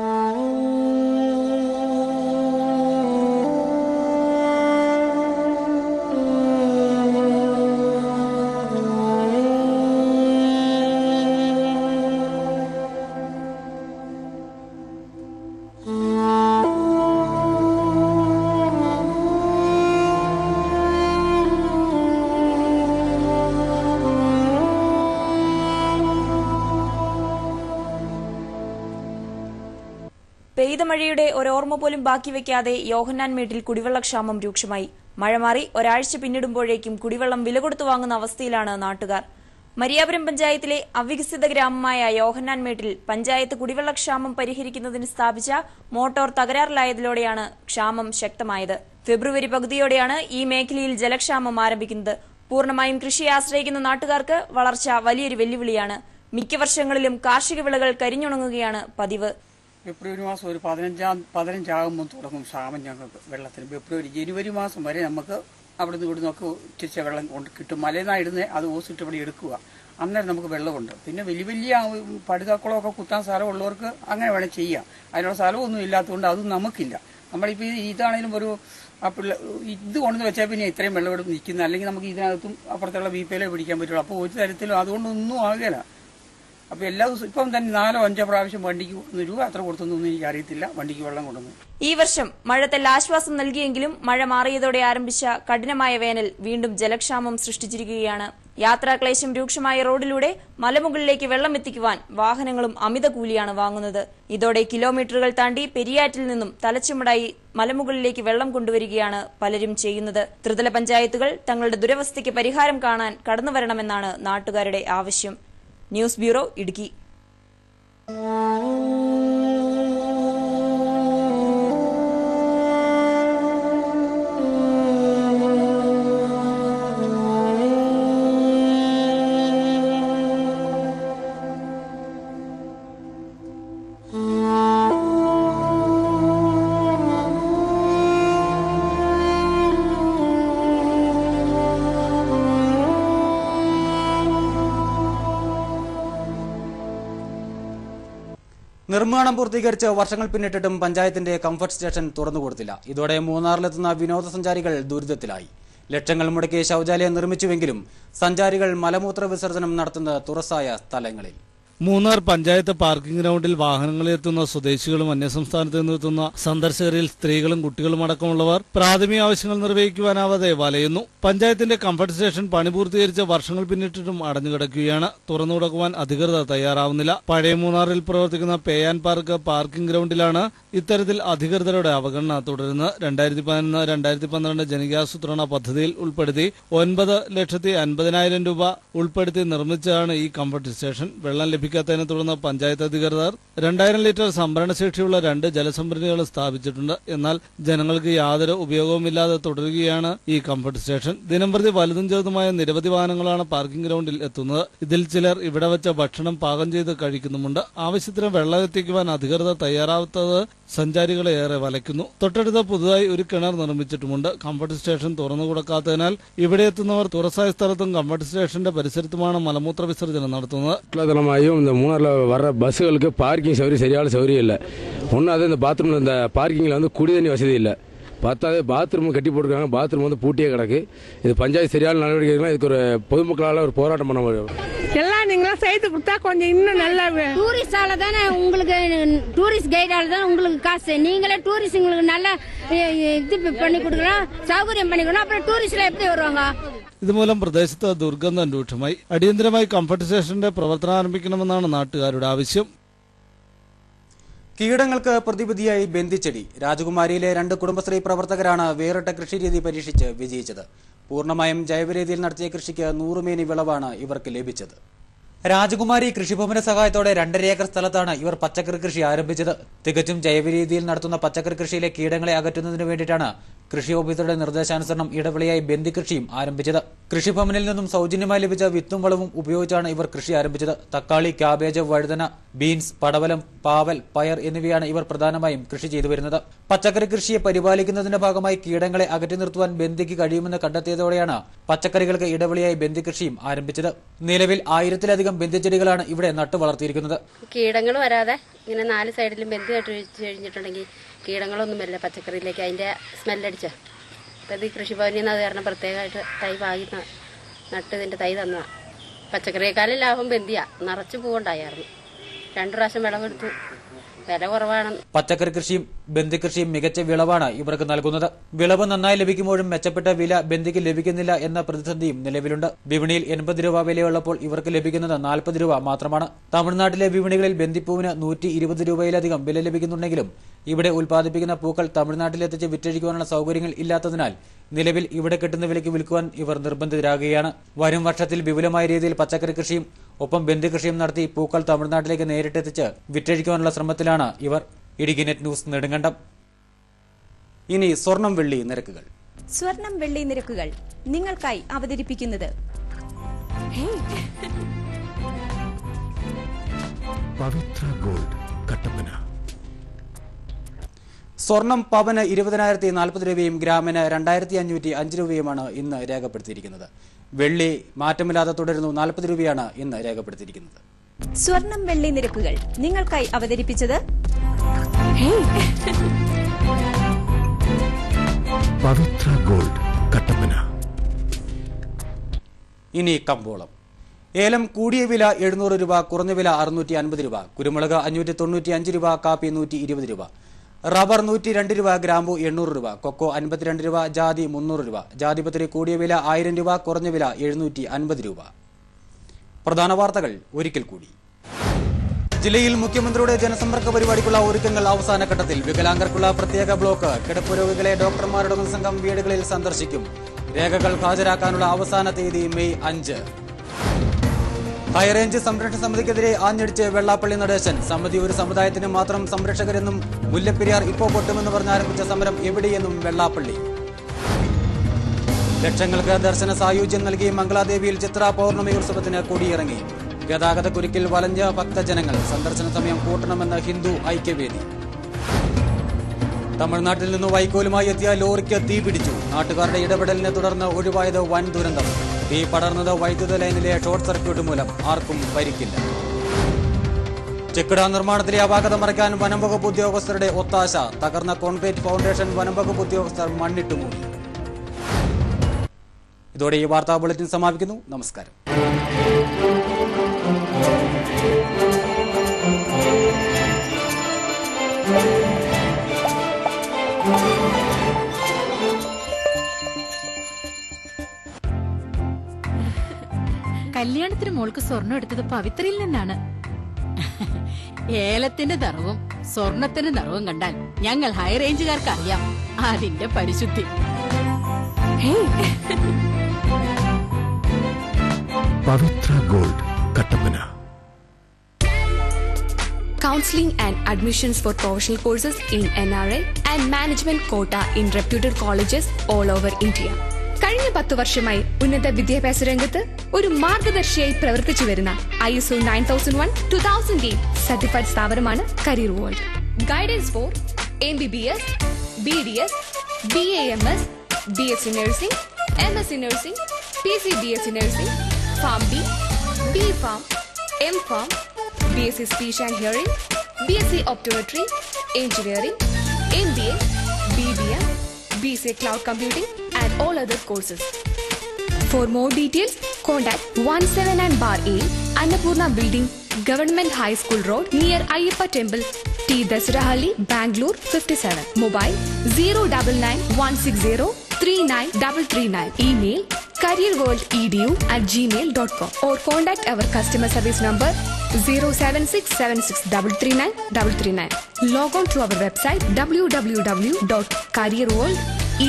പെയ്ത മഴയുടെ ഒരോർമ്മ പോലും ബാക്കി വെക്കാതെ യോഹന്നാൻ മേട്ടിൽ കുടിവെള്ളക്ഷാമം രൂക്ഷമായി മഴ മാറി ഒരാഴ്ച പിന്നിടുമ്പോഴേക്കും കുടിവെള്ളം വില കൊടുത്തു വാങ്ങുന്ന അവസ്ഥയിലാണ് നാട്ടുകാർ മരിയാപുരം പഞ്ചായത്തിലെ അവികസിത ഗ്രാമമായ യോഹന്നാൻ മേട്ടിൽ പഞ്ചായത്ത് കുടിവെള്ളക്ഷാമം പരിഹരിക്കുന്നതിന് സ്ഥാപിച്ച മോട്ടോർ തകരാറിലായതിലൂടെയാണ് ക്ഷാമം ശക്തമായത് ഫെബ്രുവരി പകുതിയോടെയാണ് ഈ മേഖലയിൽ ജലക്ഷാമം ആരംഭിക്കുന്നത് പൂർണ്ണമായും കൃഷിയെ ആശ്രയിക്കുന്ന നാട്ടുകാർക്ക് വളർച്ച വലിയൊരു വെല്ലുവിളിയാണ് മിക്ക വർഷങ്ങളിലും കാർഷിക വിളകൾ കരിഞ്ഞുണങ്ങുകയാണ് പതിവ് ഫെബ്രുവരി മാസം ഒരു പതിനഞ്ചാം പതിനഞ്ചാകുമ്പോൾ തുടങ്ങും ക്ഷാമം ഞങ്ങൾക്ക് വെള്ളത്തിന് ഫെബ്രുവരി ജനുവരി മാസം വരെ നമുക്ക് അവിടെ നിന്ന് ഇവിടെ നിന്നൊക്കെ ഉറ്റിച്ച വെള്ളം കൊണ്ട് കിട്ടും മലയിന്നായിരുന്നേ അത് ഓസിട്ട് ഇവിടെ എടുക്കുക അന്നേരം നമുക്ക് വെള്ളമുണ്ട് പിന്നെ വലിയ വലിയ പടുതാക്കുളമൊക്കെ കുത്താൻ സ്ഥലമുള്ളവർക്ക് അങ്ങനെ വേണം ചെയ്യാം അതിനുള്ള സ്ഥലമൊന്നും ഇല്ലാത്തതുകൊണ്ട് അതും നമുക്കില്ല നമ്മളിപ്പോൾ ഈ ഇതാണെങ്കിലും ഒരു ആ പിള്ള ഇത് കൊണ്ടു വെച്ചാൽ പിന്നെ ഇത്രയും വെള്ളം ഇവിടെ നിൽക്കുന്നത് അല്ലെങ്കിൽ നമുക്ക് ഇതിനകത്തും അപ്പുറത്തുള്ള ബി പി എല്ലേ പിടിക്കാൻ പറ്റുള്ളൂ അപ്പോൾ ഒരു തരത്തിലും അതുകൊണ്ടൊന്നും ആകുകയില്ല അപ്പോൾ എല്ലാ ദിവസവും ഇപ്പം തന്നെ നാലോ അഞ്ചോ പ്രാവശ്യം വണ്ടിക്ക് ഒന്ന് രൂപ അത്ര കൊടുത്തൊന്നും എനിക്ക് അറിയത്തില്ല വണ്ടിക്ക് വെള്ളം കൊണ്ടുവന്നു ഈ വർഷം മഴത്തിൽ ആശ്വാസം നൽകിയെങ്കിലും മഴ മാറിയതോടെ ആരംഭിച്ച കഠിനമായ വേനൽ വീണ്ടും ജലക്ഷാമം സൃഷ്ടിച്ചിരിക്കുകയാണ് യാത്രാക്ലേശം രൂക്ഷമായ റോഡിലൂടെ മലമുകളിലേക്ക് വെള്ളം എത്തിക്കുവാൻ വാഹനങ്ങളും അമിത കൂലിയാണ് വാങ്ങുന്നത് ഇതോടെ കിലോമീറ്ററുകൾ താണ്ടി പെരിയാറ്റിൽ നിന്നും തലച്ചുമടായി മലമുകളിലേക്ക് വെള്ളം കൊണ്ടുവരികയാണ് പലരും ചെയ്യുന്നത് ത്രിതല പഞ്ചായത്തുകൾ തങ്ങളുടെ ദുരവസ്ഥയ്ക്ക് പരിഹാരം കാണാൻ കടന്നുവരണമെന്നാണ് നാട്ടുകാരുടെ ആവശ്യം ന്യൂസ് ബ്യൂറോ ഇടുക്കി നിർമ്മാണം പൂർത്തീകരിച്ച് വർഷങ്ങൾ പിന്നിട്ടിട്ടും പഞ്ചായത്തിന്റെ കംഫർട്ട് സ്റ്റേഷൻ തുറന്നുകൊടുത്തില്ല ഇതോടെ മൂന്നാറിലെത്തുന്ന വിനോദസഞ്ചാരികൾ ദുരിതത്തിലായി ലക്ഷങ്ങൾ മുടക്കി ശൗചാലയം നിർമ്മിച്ചുവെങ്കിലും സഞ്ചാരികൾ മലമൂത്ര വിസർജനം നടത്തുന്ന തുറസായ സ്ഥലങ്ങളിൽ മൂന്നാർ പഞ്ചായത്ത് പാർക്കിംഗ് ഗ്രൗണ്ടിൽ വാഹനങ്ങളിൽ എത്തുന്ന സ്വദേശികളും അന്യസംസ്ഥാനത്ത് നിന്നെത്തുന്ന സന്ദർശകരിൽ സ്ത്രീകളും കുട്ടികളും അടക്കമുള്ളവർ പ്രാഥമിക ആവശ്യങ്ങൾ നിർവഹിക്കുവാനാവാതെ വലയുന്നു പഞ്ചായത്തിന്റെ കംഫർട്ട് സ്റ്റേഷൻ പണി പൂർത്തീകരിച്ച വർഷങ്ങൾ പിന്നിട്ടിട്ടും അടഞ്ഞുകിടക്കുകയാണ് തുറന്നു കൊടുക്കുവാൻ അധികൃതർ തയ്യാറാവുന്നില്ല പഴയ മൂന്നാറിൽ പ്രവർത്തിക്കുന്ന പേയാൻ പാർക്ക് പാർക്കിംഗ് ഗ്രൗണ്ടിലാണ് ഇത്തരത്തിൽ അധികൃതരുടെ അവഗണന തുടരുന്നത് രണ്ടായിരത്തി പതിനൊന്ന് രണ്ടായിരത്തി പന്ത്രണ്ട് ജനകീയാസൂത്രണ പദ്ധതിയിൽ ഉൾപ്പെടുത്തി ഒൻപത് ലക്ഷത്തി അൻപതിനായിരം രൂപ ഉൾപ്പെടുത്തി നിർമ്മിച്ചതാണ് ഈ കംഫർട്ട് സ്റ്റേഷൻ വെള്ളം ലഭിക്കാത്തതിനെ തുടർന്ന് പഞ്ചായത്ത് അധികൃതർ രണ്ടായിരം ലിറ്റർ സംഭരണശേഷിയുള്ള രണ്ട് ജലസംഭരണികൾ സ്ഥാപിച്ചിട്ടുണ്ട് എന്നാൽ ജനങ്ങൾക്ക് യാതൊരു ഉപയോഗവുമില്ലാതെ തുടരുകയാണ് ഈ കംഫർട്ട് സ്റ്റേഷൻ ദിനംപ്രതി വലുതും ചെറുതുമായ നിരവധി വാഹനങ്ങളാണ് പാർക്കിംഗ് ഗ്രൗണ്ടിൽ എത്തുന്നത് ഇതിൽ ചിലർ ഇവിടെ വെച്ച ഭക്ഷണം പാകം ചെയ്ത് കഴിക്കുന്നുമുണ്ട് ആവശ്യത്തിന് വെള്ളം എത്തിക്കുവാൻ അധികൃതർ തയ്യാറാവാത്തത് സഞ്ചാരികളെ ഏറെ വലയ്ക്കുന്നു തൊട്ടടുത്ത് പുതുതായി ഒരു കിണർ നിർമ്മിച്ചിട്ടുമുണ്ട് കംഫർട്ട് സ്റ്റേഷൻ തുറന്നു കൊടുക്കാത്തതിനാൽ ഇവിടെ എത്തുന്നവർ തുറസായ സ്ഥലത്തും കംഫർട്ട് സ്റ്റേഷന്റെ പരിസരത്തുമാണ് മലമൂത്ര വിസർജനം നടത്തുന്നത് சுற்றுலாத்தலமாயும் இந்த மூணாரில் வர்ற பஸ்ஸுகளுக்கு பார்க்கிங் சௌகரியம் சரியான சௌகரியம் இல்லை ஒன்றும் அது இந்த பாத்ரூமில் இந்த பார்க்கிங்கில் வந்து குடி தண்ணி வசதி இல்லை பத்தாவது பாத்ரூம் கட்டி போட்டிருக்காங்க பாத்ரூம் வந்து பூட்டியே கிடக்கு இது பஞ்சாயத்து சரியான நடவடிக்கை எடுக்கலாம். இதுக்கு ஒரு பொதுமக்களால் ஒரு போராட்டம் பண்ண முடியும் எல்லாம் நீங்களும் செய்து கொடுத்தா கொஞ்சம் இன்னும் நல்லா டூரிஸ்டால தானே உங்களுக்கு டூரிஸ்ட் கைடால தான் உங்களுக்கு காசு நீங்களே டூரிஸ்ட் உங்களுக்கு நல்ல அஹ், இது பண்ணி கொடுக்கலாம் சௌகரியம் பண்ணி கொடுக்கணும் அப்புறம் டூரிஸ்ட்ல எப்படி வருவாங்க ഇതുമൂലം പ്രദേശത്ത് ദുർഗന്ധം രൂക്ഷമായി അടിയന്തരമായി കംഫർട്ട് സ്റ്റേഷന്റെ പ്രവർത്തനം ആരംഭിക്കണമെന്നാണ് നാട്ടുകാരുടെ ആവശ്യം കീടങ്ങൾക്ക് പ്രതിവിധിയായി ബന്ദിച്ചെടി രാജകുമാരിയിലെ രണ്ട് കുടുംബശ്രീ പ്രവർത്തകരാണ് വേറിട്ട കൃഷിരീതി പരീക്ഷിച്ച് വിജയിച്ചത് പൂർണ്ണമായും ജൈവരീതിയിൽ നടത്തിയ കൃഷിക്ക് നൂറുമേനി വിളവാണ് ഇവർക്ക് ലഭിച്ചത് രാജകുമാരി കൃഷിഭവന സഹായത്തോടെ രണ്ടര ഏക്കർ സ്ഥലത്താണ് ഇവർ പച്ചക്കറി കൃഷി ആരംഭിച്ചത് തികച്ചും ജൈവരീതിയിൽ നടത്തുന്ന പച്ചക്കറി കൃഷിയിലെ കീടങ്ങളെ അകറ്റുന്നതിന് വേണ്ടിയിട്ടാണ് കൃഷി ഓഫീസറുടെ നിർദ്ദേശാനുസരണം ഇടവിളയായി ബന്ദി കൃഷിയും ആരംഭിച്ചത് കൃഷിഭവനിൽ നിന്നും സൗജന്യമായി ലഭിച്ച വിത്തും വളവും ഉപയോഗിച്ചാണ് ഇവർ കൃഷി ആരംഭിച്ചത് തക്കാളി ക്യാബേജ് വഴുതന ബീൻസ് പടവലം പാവൽ പയർ എന്നിവയാണ് ഇവർ പ്രധാനമായും കൃഷി ചെയ്തു വരുന്നത് പച്ചക്കറി കൃഷിയെ പരിപാലിക്കുന്നതിന്റെ ഭാഗമായി കീടങ്ങളെ അകറ്റി നിർത്തുവാൻ ബന്ദിക്ക് കഴിയുമെന്ന് കണ്ടെത്തിയതോടെയാണ് പച്ചക്കറികൾക്ക് ഇടവിളിയായി ബന്ദി കൃഷിയും ആരംഭിച്ചത് നിലവിൽ ആയിരത്തിലധികം ബന്ദിച്ചെടികളാണ് ഇവിടെ നട്ടു വളർത്തിയിരിക്കുന്നത് കീടങ്ങൾ വരാതെ ഇങ്ങനെ നാല് സൈഡിലും ബന്ധു കെട്ടി വെച്ച് കഴിഞ്ഞിട്ടുണ്ടെങ്കിൽ കീടങ്ങളൊന്നും വരില്ല പച്ചക്കറിയിലേക്ക് അതിൻ്റെ സ്മെല്ലടിച്ച അപ്പം ഇത് ഈ കൃഷിഭവനിൽ നിന്ന് അത് കാരണം പ്രത്യേകമായിട്ട് തൈ വാങ്ങി ന- നട്ട് ഇതിൻ്റെ തൈ തന്നതാണ് പച്ചക്കറിയേക്കാളും ലാഭം ബന്ധിയാ നിറച്ച് പൂവുണ്ടായിരുന്നു രണ്ടു പ്രാവശ്യം വിളവെടുത്തു വില കുറവാണ് പച്ചക്കറി കൃഷിയും ബന്ദി കൃഷിയും മികച്ച വിളവാണ് ഇവർക്ക് നൽകുന്നത് വിളവ് നന്നായി ലഭിക്കുമ്പോഴും മെച്ചപ്പെട്ട വില ബന്ദിക്ക് ലഭിക്കുന്നില്ല എന്ന പ്രതിസന്ധിയും നിലവിലുണ്ട് വിപണിയിൽ എൺപത് രൂപ വിലയുള്ളപ്പോൾ ഇവർക്ക് ലഭിക്കുന്നത് നാൽപ്പത് രൂപ മാത്രമാണ് തമിഴ്നാട്ടിലെ വിപണികളിൽ ബന്ദിപ്പൂവിന് നൂറ്റി ഇരുപത് രൂപയിലധികം വില ലഭിക്കുന്നുണ്ടെങ്കിലും ഇവിടെ ഉൽപ്പാദിപ്പിക്കുന്ന പൂക്കൾ തമിഴ്നാട്ടിലെത്തിച്ച് വിറ്റഴിക്കുവാനുള്ള സൗകര്യങ്ങൾ ഇല്ലാത്തതിനാൽ നിലവിൽ ഇവിടെ കിട്ടുന്ന വിലയ്ക്ക് വിൽക്കുവാൻ ഇവർ നിർബന്ധിതരാകുകയാണ് വരും വർഷത്തിൽ വിപുലമായ രീതിയിൽ പച്ചക്കറി കൃഷിയും ഒപ്പം ബന്ദി കൃഷിയും നടത്തി പൂക്കൾ തമിഴ്നാട്ടിലേക്ക് നേരിട്ടെത്തിച്ച് വിറ്റഴിക്കുവാനുള്ള ശ്രമത്തിലാണ് ഇവർ ഇടുക്കി നെറ്റ് ന്യൂസ് നെടുങ്കണ്ടം ഇനി സ്വർണം വെള്ളി നിരക്കുകൾ സ്വർണം വെള്ളി നിരക്കുകൾ നിങ്ങൾക്കായി അവതരിപ്പിക്കുന്നത് പവിത്ര ഗോൾഡ് കട്ടപ്പന സ്വർണം പവന് ഇരുപതിനായിരത്തി നാൽപ്പത് രൂപയും ഗ്രാമിന് രണ്ടായിരത്തി അഞ്ഞൂറ്റി അഞ്ച് രൂപയുമാണ് ഇന്ന് രേഖപ്പെടുത്തിയിരിക്കുന്നത് വെള്ളി മാറ്റമില്ലാതെ തുടരുന്നു നാൽപ്പത് രൂപയാണ് ഇന്ന് രേഖപ്പെടുത്തിയിരിക്കുന്നത് സ്വർണം വെള്ളി നിരക്കുകൾ നിങ്ങൾക്കായി അവതരിപ്പിച്ചത് പവിത്ര ഗോൾഡ് കട്ടപ്പന ഇനി കമ്പോളം ഏലം കൂടിയ വില എഴുന്നൂറ് രൂപ കുറഞ്ഞ വില അറുന്നൂറ്റി അൻപത് രൂപ കുരുമുളക് അഞ്ഞൂറ്റി തൊണ്ണൂറ്റി അഞ്ച് രൂപ കാപ്പി നൂറ്റി ഇരുപത് രൂപ റബ്ബർ നൂറ്റി രണ്ട് രൂപ ഗ്രാമ്പു എണ്ണൂറ് രൂപ കൊക്കോ അൻപത്തിരണ്ട് രൂപ ജാതി മുന്നൂറ് രൂപ ജാതിപത്രി കൂടിയ വില ആയിരം രൂപ കുറഞ്ഞ വില എഴുന്നൂറ്റി അൻപത് രൂപ പ്രധാന വാർത്തകൾ ഒരിക്കൽ കൂടി ജില്ലയിൽ മുഖ്യമന്ത്രിയുടെ ജനസമ്പർക്ക പരിപാടിക്കുള്ള ഒരുക്കങ്ങൾ അവസാന ഘട്ടത്തിൽ വികലാംഗർക്കുള്ള പ്രത്യേക ബ്ലോക്ക് കിടപ്പ് രോഗികളെ ഡോക്ടർമാരുടെ സംഘം വീടുകളിൽ സന്ദർശിക്കും രേഖകൾ ഹാജരാക്കാനുള്ള അവസാന തീയതി മെയ് അഞ്ച് ഹൈറേഞ്ച് സംരക്ഷണ സമിതിക്കെതിരെ ആഞ്ഞടിച്ച് വെള്ളാപ്പള്ളി നടേശൻ സമിതി ഒരു സമുദായത്തിന് മാത്രം സംരക്ഷകരെന്നും മുല്ലപ്പെരിയാർ ഇപ്പോ പൊട്ടുമെന്ന് പറഞ്ഞാരംഭിച്ച സമരം എവിടെയെന്നും വെള്ളാപ്പള്ളി ലക്ഷങ്ങൾക്ക് ദർശന സായുജ്യം നൽകി മംഗളാദേവിയിൽ ചിത്ര പൗർണമി ഉത്സവത്തിന് കൊടിയിറങ്ങി ഗതാഗത കുരുക്കിൽ വലഞ്ഞ ഭക്തജനങ്ങൾ സന്ദർശന സമയം കൂട്ടണമെന്ന് ഹിന്ദു ഐക്യവേദി തമിഴ്നാട്ടിൽ നിന്ന് വൈക്കോലുമായി എത്തിയ ലോറിക്ക് തീ പിടിച്ചു നാട്ടുകാരുടെ ഇടപെടലിനെ തുടർന്ന് ഒഴിവായത് വൻ ദുരന്തം തീ പടർന്നത് വൈദ്യുത ലൈനിലെ ഷോർട്ട് സർക്യൂട്ട് മൂലം ആർക്കും പരിക്കില്ല ചെക്കിട നിർമ്മാണത്തിലെ അപാകത മറയ്ക്കാൻ വനം വകുപ്പ് ഉദ്യോഗസ്ഥരുടെ ഒത്താശ തകർന്ന കോൺക്രീറ്റ് ഫൗണ്ടേഷൻ വനം വകുപ്പ് ഉദ്യോഗസ്ഥർ മണ്ണിട്ട് മൂടി ഇതോടെ ഈ വാർത്താ ബുള്ളറ്റിൻ സമാപിക്കുന്നു നമസ്കാരം കല്യാണത്തിന് മോൾക്ക് സ്വർണം എടുത്തത് പവിത്രയിൽ നിന്നാണ് ഏലത്തിന്റെ നിറവും സ്വർണത്തിന്റെ നിറവും കണ്ടാൽ ഞങ്ങൾ ഹൈ റേഞ്ചുകാർക്ക് അറിയാം അതിന്റെ പരിശുദ്ധി Pavithra gold Kattappana Counseling and admissions for professional courses in NRA and management quota in reputed colleges all over India. കഴിഞ്ഞ പത്ത് വർഷമായി ഉന്നത വിദ്യാഭ്യാസ രംഗത്ത് ഒരു മാർഗദർശിയായി പ്രവർത്തിച്ചു വരുന്ന I S O nine thousand one two thousand eight certified സ്ഥാപനമാണ് career world guidance for M B B S B D S B A M S B S C nursing M S C nursing P C B S C nursing pharm B B pharm M pharm BSc Speech and Hearing, BSc Optometry, Engineering, MBA, BBM, BSc Cloud Computing, and all other courses. For more details, contact 179 Bar A, Annapurna Building, Government High School Road, near Ayyappa Temple, T. Dasarahalli, Bangalore, 57. Mobile 099 3939. Email careerworldedu at gmail.com or contact our customer service number 07676339339. Log on to our website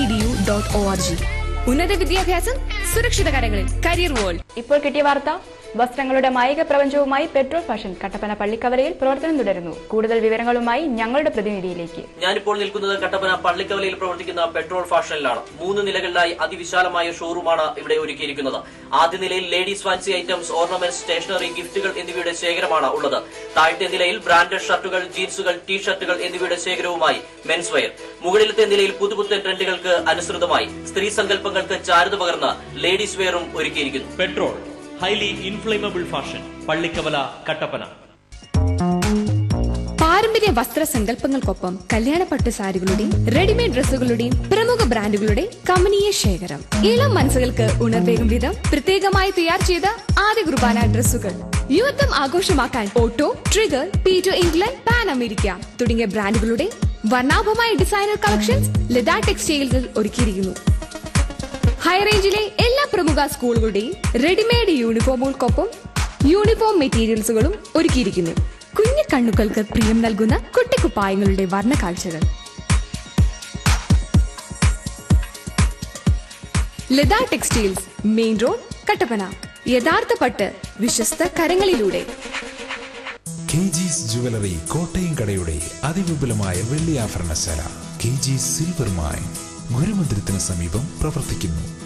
www.careerworldedu.org. ഉന്നത വിദ്യാഭ്യാസം സുരക്ഷിത കരങ്ങളിൽ career world ഇപ്പോൾ കിട്ടിയ വാർത്ത വസ്ത്രങ്ങളുടെ മായിക പ്രപഞ്ചവുമായി പെട്രോൾ ഫാഷൻ കട്ടപ്പന പള്ളിക്കവലയിൽ പ്രവർത്തനം തുടരുന്നു കൂടുതൽ വിവരങ്ങളുമായി ഞങ്ങളുടെ പ്രതിനിധിയിലേക്ക് ഞാനിപ്പോൾ നിൽക്കുന്നത് കട്ടപ്പന പള്ളിക്കവലയിൽ പ്രവർത്തിക്കുന്ന പെട്രോൾ ഫാഷനിലാണ് മൂന്ന് നിലകളിലായി അതിവിശാലമായ ഷോറൂമാണ് ഇവിടെ ഒരുക്കിയിരിക്കുന്നത് ആദ്യ നിലയിൽ ladies fancy items ornaments stationery ഗിഫ്റ്റുകൾ എന്നിവയുടെ ശേഖരമാണ് ഉള്ളത് താഴത്തെ നിലയിൽ ബ്രാൻഡഡ് ഷർട്ടുകൾ ജീൻസുകൾ ടീ ഷർട്ടുകൾ എന്നിവയുടെ ശേഖരവുമായി മെൻസ് വെയർ മുകളിലത്തെ നിലയിൽ പുതുപുത്തൻ ട്രെൻഡുകൾക്ക് അനുസൃതമായി സ്ത്രീ സങ്കല്പങ്ങൾക്ക് ചാരുത പകർന്ന് ലേഡീസ് വെയറും ഒരുക്കിയിരിക്കുന്നു petrol highly inflammable fashion Pallikkavala Kattappana പാരമ്പര്യ വസ്ത്ര സങ്കല്പങ്ങൾക്കൊപ്പം കല്യാണ പട്ട് സാരികളുടെയും റെഡിമെയ്ഡ് ഡ്രസ്സുകളുടെയും പ്രമുഖ ബ്രാൻഡുകളുടെ കമനീയ ശേഖരം ഇളം മനസ്സുകൾക്ക് ഉണർവേകും വിധം പ്രത്യേകമായി തയ്യാർ ചെയ്ത ആദ്യ കുർബാന ഡ്രസ്സുകൾ യുവത്വം ആഘോഷമാക്കാൻ Otto Trigger Peter England Pan America തുടങ്ങിയ ബ്രാൻഡുകളുടെ വർണ്ണാഭമായ ഡിസൈനർ കളക്ഷൻസ് ലത ടെക്സ്റ്റൈൽസിൽ ഒരുക്കിയിരിക്കുന്നു ഹൈറേഞ്ചിലെ എല്ലാ പ്രമുഖ സ്കൂളുകളുടെയും റെഡിമെയ്ഡ് യൂണിഫോമുകൾക്കൊപ്പം യൂണിഫോം മെറ്റീരിയൽസുകളും ഒരുക്കിയിരിക്കുന്നു കുഞ്ഞു കണ്ണുകൾക്ക് പ്രിയം നൽകുന്ന കുട്ടിക്കുപ്പായങ്ങളുടെ വർണ്ണ കാഴ്ചകൾ Latha textiles main road Kattappana യഥാർത്ഥ പട്ട് വിശ്വസ്ത കരങ്ങളിലൂടെ കെ ജിസ് ജുവലറി കോട്ടയം കടയുടെ അതിവിപുലമായ വെള്ളി ആഭരണശാല കെ ജി സിൽവർ മൈൻ ഗുരുമന്ദിരത്തിന് സമീപം പ്രവർത്തിക്കുന്നു